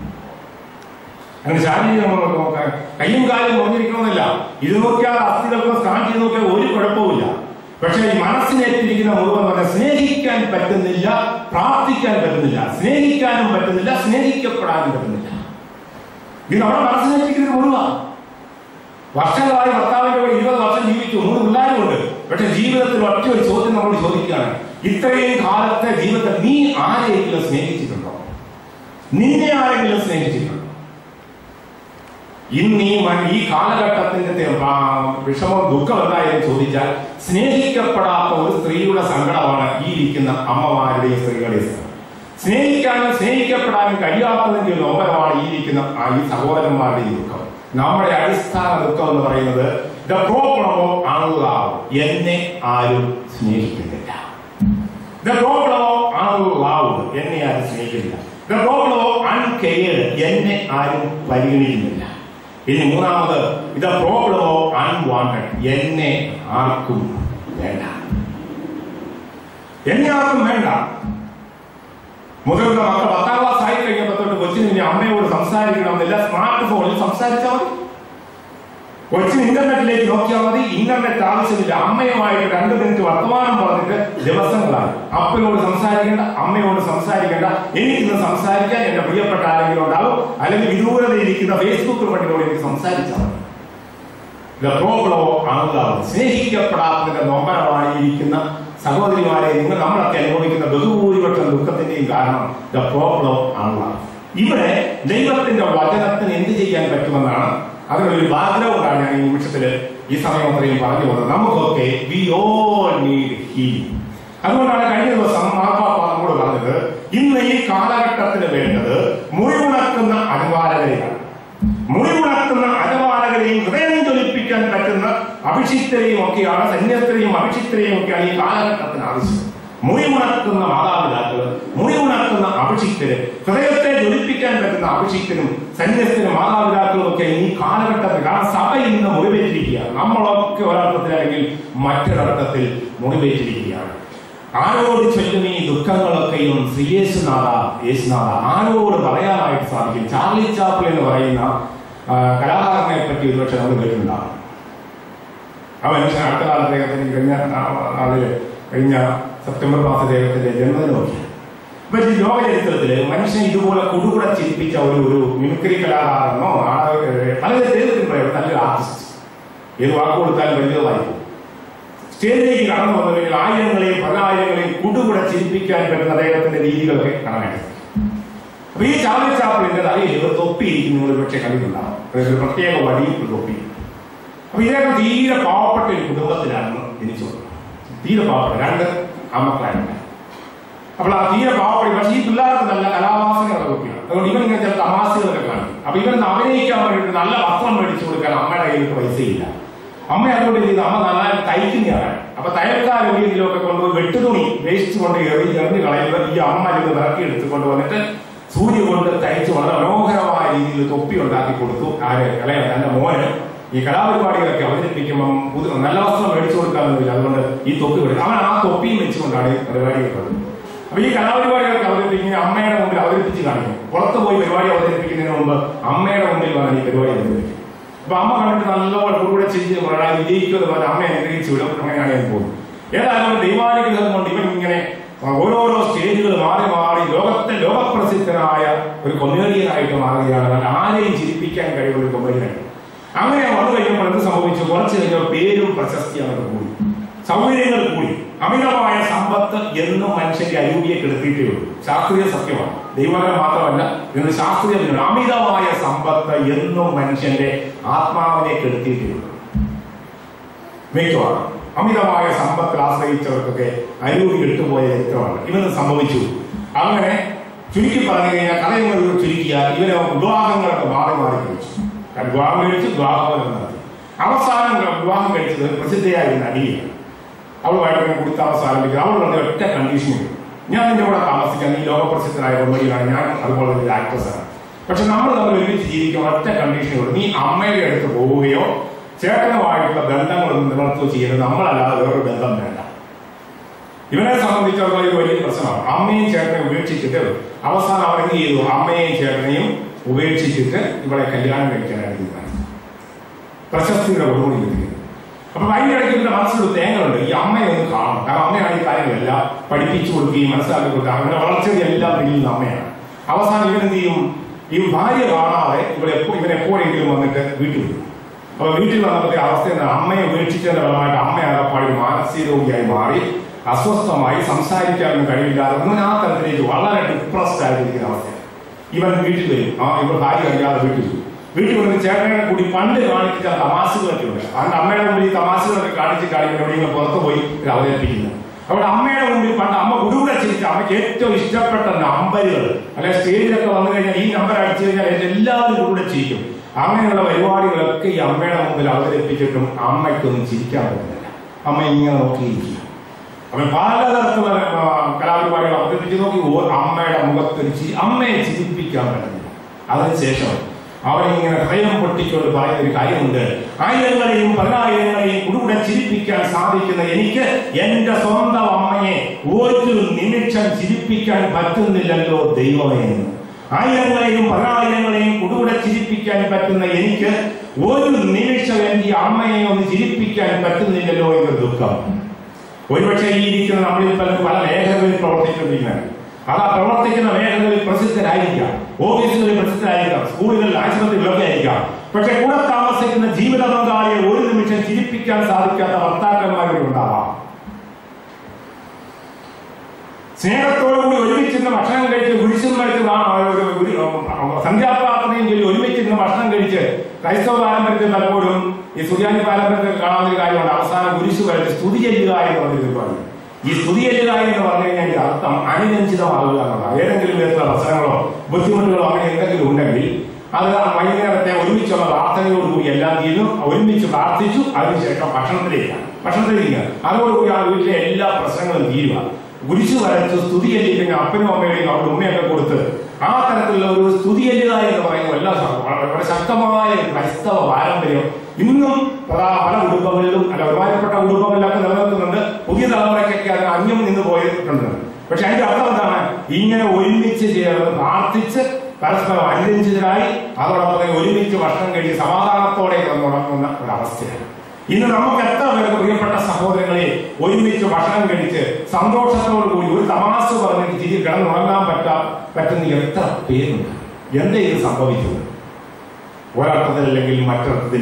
അങ്ങനെ ശാരീരികമായി നോക്കാൻ കയ്യും കാലും മുറിഞ്ഞിരിക്കണമെന്നില്ല ഇത് നോക്കിയാൽ അസ്ഥികൾക്ക് സ്കാൻ ചെയ്ത് നോക്കിയാൽ ഒരു കുഴപ്പമില്ല പക്ഷെ ഈ മനസ്സിനേറ്റിരിക്കുന്ന മുറിവെന്ന് പറഞ്ഞാൽ സ്നേഹിക്കാൻ പറ്റുന്നില്ല പ്രാർത്ഥിക്കാൻ പറ്റുന്നില്ല സ്നേഹിക്കാനും പറ്റുന്നില്ല സ്നേഹിക്കപ്പെടാനും പറ്റുന്നില്ല ഇത് നമ്മുടെ മനസ്സിനേറ്റിരിക്കുന്ന മുറിവാണ് വർഷങ്ങളായി ഭർത്താവിന്റെ കൂടെ ഇരുപത് വർഷം ജീവിച്ചു മൂന്ന് പിള്ളേരുമുണ്ട് പക്ഷെ ജീവിതത്തിൽ ഒറ്റ ഒരു ചോദ്യം നമ്മളോട് ചോദിക്കുകയാണ് ഇത്രയും കാലത്തെ ജീവിതത്തിൽ നീ ആരെയെങ്കിലും സ്നേഹിച്ചിട്ടുണ്ടോ നിന്നെ ആരെങ്കിലും സ്നേഹിച്ചിട്ടുണ്ടോ ഇന്ന് ഈ മ- ഈ കാലഘട്ടത്തിന്റെ തെ- ആ, വിഷമം ദുഃഖം എന്തായെന്ന് ചോദിച്ചാൽ സ്നേഹിക്കപ്പെടാത്ത ഒരു സ്ത്രീയുടെ സങ്കടമാണ് ഈ ഇരിക്കുന്ന അമ്മമാരുടെയും സ്ത്രീകളുടെയും സങ്കടം സ്നേഹിക്കാനും സ്നേഹിക്കപ്പെടാനും കഴിയാത്തതിന്റെ ഒരു നോമ്പരമാണ് ഈ ഇരിക്കുന്ന ആ ഈ സഹോദരന്മാരുടെ ഈ ദുഃഖം നമ്മുടെ അടിസ്ഥാന ദുഃഖം എന്ന് പറയുന്നത് ദ പ്രോബ്ലം ഓഫ് അൺലവ് എന്നെ ആരും സ്നേഹിക്കുന്നില്ല ദ പ്രോബ്ലം ഓഫ് അൺലവ് എന്നെ ആരും സ്നേഹിക്കുന്നില്ല ദ പ്രോബ്ലം ഓഫ് അൺകെയർഡ് എന്നെ ആരും പരിഗണിക്കുന്നില്ല ഇനി മൂന്നാമത് ദ പ്രോബ്ലം ഓഫ് അൺവാണ്ടഡ് എന്നെ ആർക്കും വേണ്ട എന്നെ ആർക്കും വേണ്ട മുതിർന്ന മക്കൾ പത്താം ക്ലാസ് ആയി കഴിഞ്ഞപ്പോൾ തൊട്ട് കൊച്ചിന് ഇനി അമ്മയോട് സംസാരിക്കണമെന്നില്ല സ്മാർട്ട് ഫോണിൽ സംസാരിച്ചാൽ മതി കൊച്ചിന് ഇന്റർനെറ്റിലേക്ക് നോക്കിയാൽ മതി ഇന്റർനെറ്റ് ആവശ്യമില്ല അമ്മയുമായിട്ട് രണ്ട് മിനിറ്റ് വർത്തമാനം പറഞ്ഞിട്ട് ദിവസങ്ങളായി അപ്പനോട് സംസാരിക്കേണ്ട അമ്മയോട് സംസാരിക്കേണ്ട എനിക്കിന്ന് സംസാരിക്കാൻ എന്റെ പ്രിയപ്പെട്ട ആരെങ്കിലും ഉണ്ടാവും അല്ലെങ്കിൽ വിദൂരത ഇരിക്കുന്ന ഫേസ്ബുക്ക് വണ്ടിയോട് എനിക്ക് സംസാരിച്ചാൽ മതി The problem of unlove. സ്നേഹിക്കപ്പെടാത്തതിന്റെ നൊമ്പരമായി ഇരിക്കുന്ന സഹോദരിമാരെ നിങ്ങൾ നമ്മളൊക്കെ അനുഭവിക്കുന്ന ബഹുഭൂരിപക്ഷം ദുഃഖത്തിന്റെയും കാരണം ദ പ്രോബ്ലം ഓഫ് അൺലവ് ഇവിടെ ദൈവത്തിന്റെ വചനത്തിന് എന്ത് ചെയ്യാൻ പറ്റുമെന്നാണ് അതിനൊരു ബാക്ക്ഗ്രൗണ്ടാണ് ഞാൻ ഈ നിമിഷത്തില് ഈ സമയം അത്രയും പറഞ്ഞു പോകുന്നത് നമുക്കൊക്കെ വി ഓൾ നീഡ് ഹീലിംഗ് അതുകൊണ്ടാണ് കഴിഞ്ഞ ദിവസം മാപ്പാപ്പ നമ്മോട് പറഞ്ഞത് ഇന്ന് ഈ കാലഘട്ടത്തിന് വേണ്ടത് മുറിവുണക്കുന്ന അനുവാരകരെയാണ് മുറിവുണക്കുന്ന അരവാലകളെയും ഹൃദയം ജ്വലിപ്പിക്കാൻ പറ്റുന്ന അഭിഷിക്തരെയും ഒക്കെയാണ് സന്യസ്തരെയും അഭിഷിക്തരെയും ഒക്കെയാണ് ഈ കാലഘട്ടത്തിന് ആവശ്യം മുറിവുണക്കുന്ന മാതാപിതാക്കൾ മുറിവുണക്കുന്ന അഭിഷിക്തര് ഹൃദയത്തെ ജ്വലിപ്പിക്കാൻ പറ്റുന്ന അഭിഷിക്തനും സന്യസ്തനും മാതാപിതാക്കളും ഒക്കെ ഈ കാലഘട്ടത്തിൽ കാരണം സഭ ഇന്ന് മുറിവേറ്റിരിക്കുകയാണ് നമ്മളൊക്കെ ഒരർത്ഥത്തിൽ അല്ലെങ്കിൽ മറ്റൊരർത്ഥത്തിൽ മുറിവേറ്റിരിക്കുകയാണ് ആരോട് ചൊല്ലും ഈ ദുഃഖങ്ങളൊക്കെയും ശ്രീയേശുനാഥ യേശുനാഥ ആരോട് പറയാനായിട്ട് സാധിക്കും ചാർലി ചാപ്പിൾ എന്ന് പറയുന്ന ആ, കലാകാരനെ പറ്റി ഒരുപക്ഷെ നമ്മൾ കേട്ടിട്ടുണ്ടാകും ആ മനുഷ്യൻ അടുത്ത കാലത്ത് അദ്ദേഹത്തിന് കഴിഞ്ഞ നാ- നാളില് കഴിഞ്ഞ സെപ്റ്റംബർ മാസ അദ്ദേഹത്തിന്റെ ജന്മദിനമൊക്കെ അപ്പൊ ഈ ലോക ചരിത്രത്തില് മനുഷ്യൻ ഇതുപോലെ കുടുകുട ചിരിപ്പിച്ച ഒരു ഒരു മിമിക്രി കലാകാരനോ ആ, പല പേരും പറയാം നല്ലൊരു ആർട്ടിസ്റ്റ് ഏത് വാക്ക് കൊടുത്താലും വലിയതായി പോകും സ്റ്റേജിലേക്ക് കടന്നു വന്നു കഴിഞ്ഞാൽ ആയിരങ്ങളെയും പതിനായിരങ്ങളെയും കുടുകൂടെ ചിരിപ്പിക്കാൻ പറ്റുന്ന അദ്ദേഹത്തിന്റെ രീതികളൊക്കെ കാണാൻ അപ്പൊ ഈ ചാർലി ചാപ്പിളിന്റെ തലയിൽ ഒരു തൊപ്പി ഇരിക്കുന്നു ഒരു പക്ഷേ കണ്ടിട്ടുണ്ടാവും അതായത് ഒരു പ്രത്യേക വടിയും ഒരു തൊപ്പി അപ്പൊ ഇദ്ദേഹം തീരെ പാവപ്പെട്ട ഒരു കുടുംബത്തിലാണ് ജനിച്ചു വന്നത് തീരെ പാവപ്പെട്ട രണ്ട് അമ്മക്കളായിരുന്നു അപ്പോൾ ആ തീരെ പാവപ്പെട്ട പക്ഷേ ഈ പിള്ളേർക്ക് നല്ല കലാവാസനയുള്ള കുട്ടിയാണ് അതുകൊണ്ട് ഇവൻ ഇങ്ങനെ ചില തമാശകളൊക്കെ കാണിക്കും അപ്പൊ ഇവൻ അഭിനയിക്കാൻ വേണ്ടിയിട്ട് നല്ല വസ്ത്രം മേടിച്ചു കൊടുക്കാൻ അമ്മയുടെ കയ്യിൽ പൈസയില്ല അമ്മ അതുകൊണ്ട് ചെയ്ത് അമ്മ നന്നായിട്ട് തയ്ക്കുന്നതാണ് അപ്പൊ തയ്യൽക്കാർ എവിടെയെങ്കിലും ഒക്കെ കൊണ്ടുപോയി വെട്ടുതുണി വേസ്റ്റ് കൊണ്ട് എറിഞ്ഞ് എറിഞ്ഞ് കളയുമ്പോൾ ഈ അമ്മ ഇത് വിറക്കി എടുത്ത് കൊണ്ടുവന്നിട്ട് സൂര്യ കൊണ്ട് തയ്ച്ച് വളരെ മനോഹരമായ രീതിയിൽ തൊപ്പി ഉണ്ടാക്കി കൊടുത്തു ആര് ഇളയ തന്റെ മോന് ഈ കലാപരിപാടികളൊക്കെ അവതരിപ്പിക്കുമ്പം പുതു നല്ല വസ്ത്രം മേടിച്ചു കൊടുക്കാനൊന്നുമില്ല അതുകൊണ്ട് ഈ തൊപ്പി കൊടുക്കും അവൻ ആ തൊപ്പിയും വെച്ചുകൊണ്ടാണ് ഈ പരിപാടികൾ അപ്പൊ ഈ കലാപരിപാടികളൊക്കെ അവതരിപ്പിക്കുന്ന അമ്മയുടെ മുമ്പിൽ അവതരിപ്പിച്ച് കാണിക്കും പുറത്ത് പോയി പരിപാടി അവതരിപ്പിക്കുന്നതിന് മുമ്പ് അമ്മയുടെ മുമ്പിൽ വന്ന് ഈ പരിപാടി അവതരിപ്പിക്കും അപ്പൊ അമ്മ കണ്ടിട്ട് നല്ലപോലെ കൂടെ ചെയ്ത് വളരെ വിജയിക്കുമെന്ന് പറഞ്ഞ് അമ്മ അനുഗ്രഹിച്ചു വിടും അങ്ങനെയാണ് ഞാൻ പോകുന്നത് ഏതായാലും ദൈവാനുഗ്രഹം കൊണ്ട് ഇവൻ ഇങ്ങനെ ഓരോരോ സ്റ്റേജുകൾ മാറി മാറി ലോകത്തെ ലോകപ്രസിദ്ധനായ ഒരു കൊമേഡിയനായിട്ട് മാറുകയാണ് നല്ല ആരെയും ചിരിപ്പിക്കാൻ കഴിവുള്ള ഒരു കൊമേഡിയനായിട്ട് അങ്ങനെ വന്നു കഴിഞ്ഞപ്പോൾ എന്ത് സംഭവിച്ചു കുറച്ച് കഴിഞ്ഞപ്പോൾ പേരും പ്രശസ്തിയാണ് കൂടി സൗകര്യങ്ങൾ കൂടി അമിതമായ സമ്പത്ത് എന്നും മനുഷ്യന്റെ അരൂപിയെ കെടുത്തിയിട്ടേ ഉള്ളൂ ശാസ്ത്രീയ സത്യമാണ് ദൈവകരം മാത്രമല്ല ഇന്ന് ശാസ്ത്രീയ ദിനമാണ്. അമിതമായ സമ്പത്ത് എന്നും മനുഷ്യന്റെ ആത്മാവിനെ കെടുത്തിയിട്ടേ ഉള്ളൂ മിക്കവാറും അമിതമായ സമ്പത്തിൽ ആശ്രയിച്ചവർക്കൊക്കെ അരൂപി കെട്ടുപോയ ചരിത്രമാണ് ഇവന് സംഭവിച്ചു അങ്ങനെ ചുരുക്കി പറഞ്ഞു കഴിഞ്ഞാൽ കഥയങ്ങൾ ചുരുക്കിയാൽ ഇവരെ വിവാഹങ്ങളൊക്കെ മാറി മാറി കഴിച്ചു കാരണം വിവാഹം കഴിച്ച് വിവാഹം നടത്തി അവസാനം വിവാഹം കഴിച്ചത് പ്രസിദ്ധയായ ഒരു നടിയാണ് അവളുമായിട്ട് ഇങ്ങനെ കൂടി താമസം ആരംഭിക്കുക അവൾ പറഞ്ഞ ഒറ്റ കണ്ടീഷനും ഞാൻ നിന്റെ കൂടെ താമസിക്കാൻ ഈ ലോകപ്രസിദ്ധനായ കൊമഡിയാണ് ഞാൻ അതുപോലെ ഒരു ആക്ട്രസാണ് പക്ഷെ നമ്മൾ തമ്മിൽ ഒരുമിച്ച് ജീവിക്കാൻ ഒറ്റ കണ്ടീഷനുള്ളൂ നീ അമ്മയുടെ അടുത്ത് പോവുകയോ ചേട്ടനുമായിട്ടുള്ള ബന്ധങ്ങളൊന്നും നിലനിർത്തുകയോ ചെയ്യുന്നത് നമ്മളല്ലാതെ വേറൊരു ബന്ധം വേണ്ട ഇവനെ സംബന്ധിച്ചിടത്തോളം ഇത് വലിയ പ്രശ്നമാണ് അമ്മയും ചേട്ടനെയും ഉപേക്ഷിച്ചിട്ട് അവസാനം അവൻ എന്ത് ചെയ്തു അമ്മയെയും ചേട്ടനെയും ഉപേക്ഷിച്ചിട്ട് ഇവളെ കല്യാണം കഴിക്കാനായിട്ട് തീരുമാനിച്ചു പ്രശസ്തിയുടെ കൊടുമുടി അപ്പൊ അതിന്റെ ഇടയ്ക്ക് ഇവരുടെ മനസ്സിലൊരു തേങ്ങയുണ്ട് ഈ അമ്മയെ ഒന്ന് കാണണം കാരണം അമ്മയാണ് ഈ കാര്യങ്ങളെല്ലാം പഠിപ്പിച്ചു കൊടുക്കുകയും മനസ്സിലാക്കി കൊടുക്കുക അവരുടെ വളർച്ചയുടെ എല്ലാം പിന്നിൽ അമ്മയാണ് അവസാനം ഇവൻ എന്ത് ചെയ്യും ഈ ഭാര്യ കാണാതെ ഇവിടെ എപ്പോ ഇവൻ എപ്പോഴെങ്കിലും വന്നിട്ട് വീട്ടിൽ വരും അപ്പൊ വീട്ടിൽ വന്നപ്പോഴത്തെ അവസ്ഥ എന്താണ് അമ്മയെ ഉപേക്ഷിച്ചതിന്റെ ഫലമായിട്ട് അമ്മയാകപ്പാടി മാനസിക രോഗിയായി മാറി അസ്വസ്ഥമായി സംസാരിക്കാനൊന്നും കഴിവില്ലാതെ അങ്ങനെ ആ തരത്തിലേക്ക് വളരെ ഡിപ്രസ്ഡ് ആയിരിക്കുന്ന അവസ്ഥയാണ് ഇവൻ വീട്ടിൽ വരും ആ ഇവർ ഭാര്യ അറിയാതെ വീട്ടിൽ വരും വീട്ടിൽ വന്ന് ചേട്ടനെ കൂടി പണ്ട് കാണിച്ച തമാശകളൊക്കെ ഉണ്ട് അതിന്റെ അമ്മയുടെ മുമ്പിൽ ഈ തമാശകളൊക്കെ കാണിച്ച് കാണിക്കുന്ന എവിടെയെങ്കിലും പുറത്ത് പോയി ഇത് അവതരിപ്പിക്കുന്നത് അവിടെ അമ്മയുടെ മുമ്പിൽ പണ്ട് അമ്മ ഉടുകൂടെ ചിരിച്ച അമ്മയ്ക്ക് ഏറ്റവും ഇഷ്ടപ്പെട്ട നമ്പറുകൾ അല്ലെ സ്റ്റേജിലൊക്കെ വന്നു കഴിഞ്ഞാൽ ഈ നമ്പർ അടിച്ചു കഴിഞ്ഞാൽ എല്ലാവരും കൂടെ ചിരിക്കും അങ്ങനെയുള്ള പരിപാടികളൊക്കെ ഈ അമ്മയുടെ മുമ്പിൽ അവതരിപ്പിച്ചിട്ടും അമ്മയ്ക്കൊന്നും ചിരിക്കാൻ പറ്റുന്നില്ല അമ്മ ഇങ്ങനെ നോക്കിയിരിക്കുക അവൻ പലതരത്തിലുള്ള ആ, കലാപരിപാടികൾ അവതരിപ്പിച്ച് നോക്കി ഓ അമ്മയുടെ മുഖത്തൊരു ചിരി അമ്മയെ ചിരിപ്പിക്കാൻ പറ്റുന്നില്ല അതിനുശേഷം അവനിങ്ങനെ ഹൃദയം പൊട്ടിക്കൊണ്ട് പറയുന്ന ഒരു കാര്യമുണ്ട് ആയിരങ്ങളെയും പതിനായിരങ്ങളെയും കുടുകൂടെ ചിരിപ്പിക്കാൻ സാധിക്കുന്ന എനിക്ക് എന്റെ സ്വന്തം അമ്മയെ ഒരു നിമിഷം ചിരിപ്പിക്കാൻ പറ്റുന്നില്ലല്ലോ ദൈവമേ എന്ന് ആയിരങ്ങളെയും പതിനായിരങ്ങളെയും കുടുകൂടെ ചിരിപ്പിക്കാൻ പറ്റുന്ന എനിക്ക് ഒരു നിമിഷം എന്റെ അമ്മയെ ഒന്ന് ചിരിപ്പിക്കാൻ പറ്റുന്നില്ലല്ലോ എന്നൊരു ദുഃഖം ഒരുപക്ഷെ ഈ ഇരിക്കുന്ന നമ്മളിൽ പലരും പല മേഖലകളിൽ പ്രവർത്തിച്ചുകൊണ്ടിരിക്കുന്നത് അത് ആ പ്രവർത്തിക്കുന്ന മേഖലകളിൽ പ്രസിദ്ധരായിരിക്കാം ഓഫീസുകളിൽ പ്രസിദ്ധരായിരിക്കാം സ്കൂളുകളിൽ ആശുപത്രികളിലൊക്കെ ആയിരിക്കാം പക്ഷെ കൂടെ താമസിക്കുന്ന ജീവിത പങ്കാളിയെ ഒരു നിമിഷം ചിരിപ്പിക്കാൻ സാധിക്കാത്ത ഭർത്താക്കന്മാരുടെ ഉണ്ടാവാം സ്നേഹത്തോടുകൂടി ഒരുമിച്ചിരുന്ന് ഭക്ഷണം കഴിച്ച് കുരിശും കഴിച്ച് നാ- ഒരു- ഒരു- സന്ധ്യാപ്രാർത്ഥനയും ചൊല്ലി ഒരുമിച്ചിരുന്ന് ഭക്ഷണം കഴിച്ച് ക്രൈസ്തവ പാരമ്പര്യത്തിൽ പലപ്പോഴും ഈ സുറിയാനി പാരമ്പര്യത്തിൽ കാണാവുന്ന ഒരു കാര്യമുണ്ട് അവസാനം കുരിശു കഴിച്ച് സ്തുതി ചെല്ലുക എന്ന് പറഞ്ഞൊരു പാടില്ല ഈ സ്തുതി ചെല്ലുക എന്ന് പറഞ്ഞു കഴിഞ്ഞാൽ ഇതിന്റെ അർത്ഥം അനുരഞ്ജിതമാകുക എന്നുള്ളതാണ് ഏതെങ്കിലും വിധത്തിലുള്ള പ്രശ്നങ്ങളോ ബുദ്ധിമുട്ടുകളോ അങ്ങനെ എന്തെങ്കിലും ഉണ്ടെങ്കിൽ അത് വൈകുന്നേരത്തെ ഒരുമിച്ചുള്ള പ്രാർത്ഥനയോടുകൂടി എല്ലാം ചെയ്തു ഒരുമിച്ച് പ്രാർത്ഥിച്ചു അതിനുശേഷം ഭക്ഷണത്തിലേക്കാണ് ഭക്ഷണത്തിലേക്ക് അതോടുകൂടി ആ വീട്ടിലെ എല്ലാ പ്രശ്നങ്ങളും തീരുക കുരിശു വരച്ച് സ്തുതി ചെല്ലിക്കുന്ന അപ്പനും അമ്മയുടെയും അവരുടെ ഉമ്മയൊക്കെ കൊടുത്ത് ആ തരത്തിലുള്ള ഒരു സ്തുതി ചെല്ലുക എന്ന് പറയുമ്പോൾ എല്ലാ സ- വളരെ ശക്തമായ ഒരു ക്രൈസ്തവ പാരമ്പര്യം ഇന്നും പല പല കുടുംബങ്ങളിലും അല്ല ഒരുമാതിരിപ്പെട്ട കുടുംബങ്ങളിലൊക്കെ നിലനിൽക്കുന്നുണ്ട് പുതിയ തലമുറയ്ക്കൊക്കെ അത് അന്യം നിന്ന് പോയിട്ടുണ്ട് പക്ഷെ അതിന്റെ അർത്ഥം എന്താണ് ഇങ്ങനെ ഒരുമിച്ച് ചേർന്ന് പ്രാർത്ഥിച്ച് പരസ്പരം അനുരഞ്ജിതരായി അതോടൊപ്പം തന്നെ ഒരുമിച്ച് ഭക്ഷണം കഴിച്ച് സമാധാനത്തോടെ കിടന്നുറങ്ങുന്ന ഒരവസ്ഥയാണ് ഇന്ന് നമുക്ക് എത്ര പേർക്ക് പ്രിയപ്പെട്ട സഹോദരങ്ങളെ ഒരുമിച്ച് ഭക്ഷണം കഴിച്ച് സന്തോഷത്തോടു കൂടി ഒരു തമാശ പറഞ്ഞിട്ട് ചിരി കിടന്നുറങ്ങാൻ പറ്റാ പറ്റുന്ന എത്ര പേരുണ്ട് എന്താ ഇത് സംഭവിച്ചത് ഒരർത്ഥത്തിൽ അല്ലെങ്കിൽ മറ്റർത്ഥത്തിൽ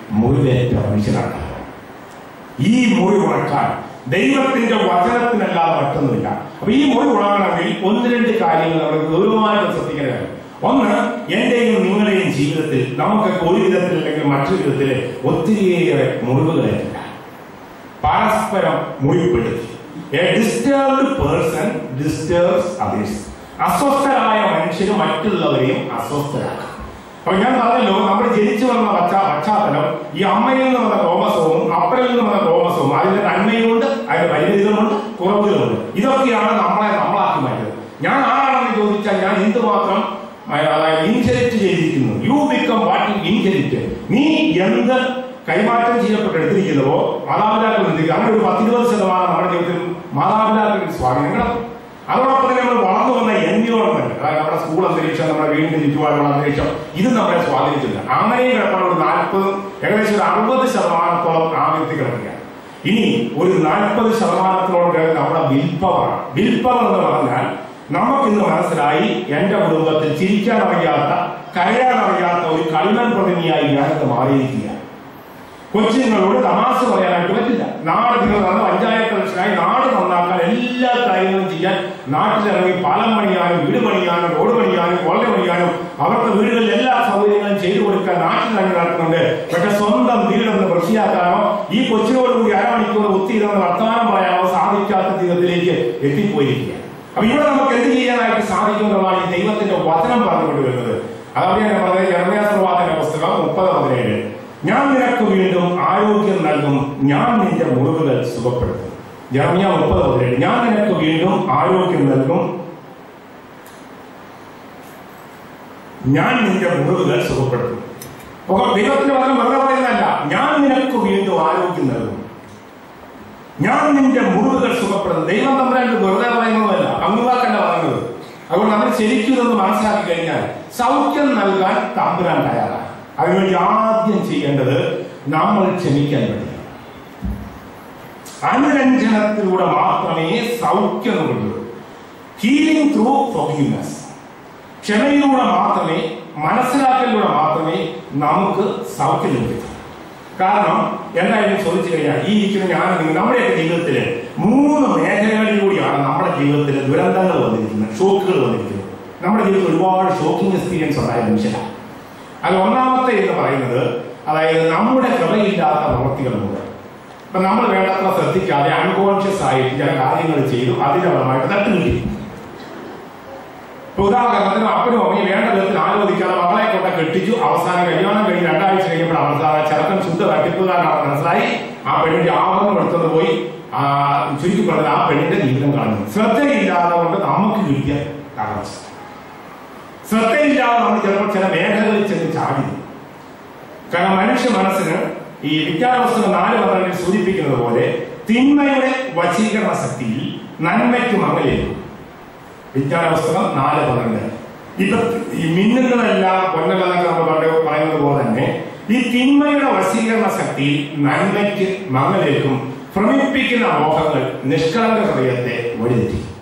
മുറിവേറ്റ മനുഷ്യരാണ് ഈ മുറി ഉണക്കാൻ ദൈവത്തിന്റെ വചനത്തിനല്ലാതെ മറ്റൊന്നുമില്ല അപ്പൊ ഈ മുറി ഉണങ്ങണമെങ്കിൽ ഒന്ന് രണ്ട് കാര്യങ്ങൾ നമ്മൾ ഗൗരവമായിട്ട് ശ്രദ്ധിക്കേണ്ടതാണ് ഒന്ന് എന്റെയും നിങ്ങളുടെയും ജീവിതത്തിൽ നമുക്കൊക്കെ ഒരു വിധത്തിൽ അല്ലെങ്കിൽ മറ്റൊരു വിധത്തിൽ ഒത്തിരിയേറെ മുറിവുകളേറ്റില്ല പരസ്പരം മുറിപ്പെടുത്തി a disturbed person disturbs others അസ്വസ്ഥരായ മനുഷ്യര് മറ്റുള്ളവരെയും അസ്വസ്ഥരാക്കും അപ്പൊ ഞാൻ പറഞ്ഞല്ലോ നമ്മൾ ജനിച്ചു വന്ന പശ്ചാ പശ്ചാത്തലം ഈ അമ്മയിൽ നിന്ന് വന്ന ക്രോമസോമും അപ്പനിൽ നിന്ന് വന്ന ക്രോമസോമും അതിന്റെ നന്മയുമുണ്ട് അതിന്റെ പരിമിതികളുമുണ്ട് കുറവുകളുമുണ്ട് ഇതൊക്കെയാണ് നമ്മളെ നമ്മളാക്കി മാറ്റുന്നത് ഞാൻ ആരാണെന്ന് ചോദിച്ചാൽ ഞാൻ എന്തുമാത്രം അഹ് അതായത് ഇൻഹെറിറ്റ് ചെയ്തിരിക്കുന്നു you become what you inherit നീ എന്ത് കൈമാറ്റം ചെയ്യപ്പെട്ട് എടുത്തിരിക്കുന്നുവോ മാതാപിതാക്കൾ എന്തിരിക്കും അങ്ങനെ ഒരു പത്തിരുപത് ശതമാനം നമ്മുടെ ജീവിതത്തിൽ മാതാപിതാക്കളുടെ സ്വാധീനങ്ങളും അതോടൊപ്പം തന്നെ നമ്മൾ വളർന്നു വന്ന എൻവിയോൺമെന്റ് അതായത് നമ്മുടെ സ്കൂൾ അന്തരീക്ഷം നമ്മുടെ വീടിന്റെ ചുറ്റുപാടുള്ള അന്തരീക്ഷം ഇത് നമ്മളെ സ്വാധീനിച്ചില്ല അങ്ങനെയും കിടപ്പാട് ഒരു നാൽപ്പത് ഏകദേശം ഒരു അറുപത് ശതമാനത്തോളം ആ വ്യക്തി കിടക്കുക ഇനി ഒരു നാൽപ്പത് ശതമാനത്തോളം കിടക്കുന്ന നമ്മുടെ വിൽപ്പവർ വിൽപ്പവർ എന്ന് പറഞ്ഞാൽ നമുക്കിന്ന് മനസ്സിലായി എന്റെ കുടുംബത്തിൽ ചിരിക്കാൻ അറിയാത്ത കരയാൻ അറിയാത്ത ഒരു കളിമൺ പ്രതിനിധിയായി ഞാനിന്ന് മാറിയിരിക്കുകയാണ് കൊച്ചുങ്ങളോട് തമാശ പറയാനായിട്ട് പറ്റില്ല നാട് നിങ്ങൾ നടന്ന പഞ്ചായത്ത് ഇലക്ഷനായി നാട് നന്നാക്കാൻ എല്ലാ കാര്യങ്ങളും ചെയ്യാൻ നാട്ടിലിറങ്ങി പാലം പണിയാനും വീട് പണിയാനും റോഡ് പണിയാനും കോളനി പണിയാനും അവർക്ക് വീടുകളിൽ എല്ലാ സൗകര്യങ്ങളും ചെയ്തു കൊടുക്കാൻ നാട്ടിലിറങ്ങി നടക്കുന്നുണ്ട് പക്ഷെ സ്വന്തം വീടൊന്ന് വൃത്തിയാക്കാനോ ഈ കൊച്ചിനോട് കൂടി അരമണിക്കൂർ ഒത്തിരുന്ന് വർത്തമാനം പറയാനോ സാധിക്കാത്ത ജീവിതത്തിലേക്ക് എത്തിപ്പോയിരിക്കുക അപ്പൊ ഇവിടെ നമുക്ക് എന്ത് ചെയ്യാനായിട്ട് സാധിക്കും എന്നുള്ളതാണ് ഈ ദൈവത്തിന്റെ വചനം പറഞ്ഞുകൊണ്ട് വരുന്നത് അതാണ് ഞാൻ പറഞ്ഞത് ജർമ്മയാസ്വാദന പുസ്തകം മുപ്പത് പതിനേഴ് ഞാൻ നിനക്ക് വീണ്ടും ആരോഗ്യം നൽകും ഞാൻ നിന്റെ മുറിവുകൾ സുഖപ്പെടുത്തും ജർമ്മിയ മുപ്പത് പതിനേഴ് ഞാൻ നിനക്ക് വീണ്ടും ആരോഗ്യം നൽകും ഞാൻ നിന്റെ മുറിവുകൾ സുഖപ്പെടുത്തും അപ്പൊ ദൈവത്തിന്റെ വചനം വെറുതെ പറയുന്നതല്ല ഞാൻ നിനക്ക് വീണ്ടും ആരോഗ്യം നൽകും ഞാൻ നിന്റെ മുറിവുകൾ സുഖപ്പെടുത്തും ദൈവം തമ്മിൽ വെറുതെ പറയുന്നതല്ല അങ്ങിവാക്കല്ല പറയുന്നത് അതുകൊണ്ട് നമ്മൾ ശരിക്കും ഇതൊന്ന് മനസ്സിലാക്കി കഴിഞ്ഞാൽ സൗഖ്യം നൽകാൻ തമ്പുരാൻ തയ്യാറാണ് അതിനുവേണ്ടി ആദ്യം ചെയ്യേണ്ടത് നമ്മൾ ക്ഷമിക്കാൻ വേണ്ടി അനുരഞ്ജനത്തിലൂടെ മാത്രമേ സൗഖ്യം കൊള്ളൂ ഹീലിംഗ് ത്രൂ ഫോർഗീവ്നെസ് ക്ഷമയിലൂടെ മാത്രമേ മനസ്സിലാക്കലിലൂടെ മാത്രമേ നമുക്ക് സൗഖ്യം ലഭിക്കൂ കാരണം എന്തായാലും ചോദിച്ചു കഴിഞ്ഞാൽ ഈ ഇരിക്കുന്ന ഞാൻ നിങ്ങൾ നമ്മുടെയൊക്കെ ജീവിതത്തിൽ മൂന്ന് മേഖലകളിലൂടെയാണ് നമ്മുടെ ജീവിതത്തിൽ ദുരന്തങ്ങൾ വന്നിരിക്കുന്നത് ഷോക്കുകൾ വന്നിരിക്കുന്നത് നമ്മുടെ ജീവിതത്തിൽ ഒരുപാട് ഷോക്കിംഗ് എക്സ്പീരിയൻസ് ഉണ്ടായ മനുഷ്യരാണ് അത് ഒന്നാമത്തെ എന്ന് പറയുന്നത് അതായത് നമ്മുടെ കൃപയില്ലാത്ത പ്രവൃത്തികളുണ്ട് ഇപ്പൊ നമ്മൾ വേണ്ടത്ര ശ്രദ്ധിക്കാതെ അൺകോൺഷ്യസ് ആയിട്ട് ചില കാര്യങ്ങൾ ചെയ്തു അതിന്റെ ഫലമായിട്ട് തട്ടുകിട്ടി ഇപ്പൊ ഉദാഹരണത്തിന് അപ്പനും അമ്മയും വേണ്ട വിധത്തിൽ ആലോചിക്കാതെ മകളെ കൊണ്ട് കെട്ടിച്ചു അവസാനം കല്യാണം കഴിഞ്ഞ് രണ്ടാഴ്ച കഴിഞ്ഞപ്പോൾ അവസാനം ചെറുക്കൻ ശുദ്ധ തട്ടിപ്പുകാരനാണ് മനസ്സിലായി ആ പെണ്ണിന്റെ ആഭരണം എടുത്തത് പോയി ആ ചുരുക്കി പറഞ്ഞത് ആ പെണ്ണിന്റെ ജീവിതം കാണുന്നു ശ്രദ്ധയില്ലാതെ കൊണ്ട് നമുക്ക് കിട്ടിയ തകർച്ച ശ്രദ്ധയില്ലാതെ നമ്മൾ ചിലപ്പോൾ ചില മേഖലകളിൽ ചെന്ന് ചാടി കാരണം മനുഷ്യ മനസ്സിന് ഈ വിജ്ഞാനവസ്തുക്കൾ നാല് പന്ത്രണ്ടിൽ സൂചിപ്പിക്കുന്നത് പോലെ തിന്മയുടെ വശീകരണ ശക്തിയിൽ നന്മയ്ക്ക് മങ്ങലേക്കും വിജ്ഞാനപുസ്തകം നാല് പന്ത്രണ്ട് ഇപ്പൊ ഈ മിന്നുന്നതെല്ലാം പൊന്നലെന്നൊക്കെ നമ്മൾ പണ്ട് പറയുന്നത് പോലെ തന്നെ ഈ തിന്മയുടെ വശീകരണ ശക്തിയിൽ നന്മയ്ക്ക് മങ്ങലേക്കും ഭ്രമിപ്പിക്കുന്ന മോഹങ്ങൾ നിഷ്കളങ്ക ഹൃദയത്തെ വഴിതെറ്റിക്കും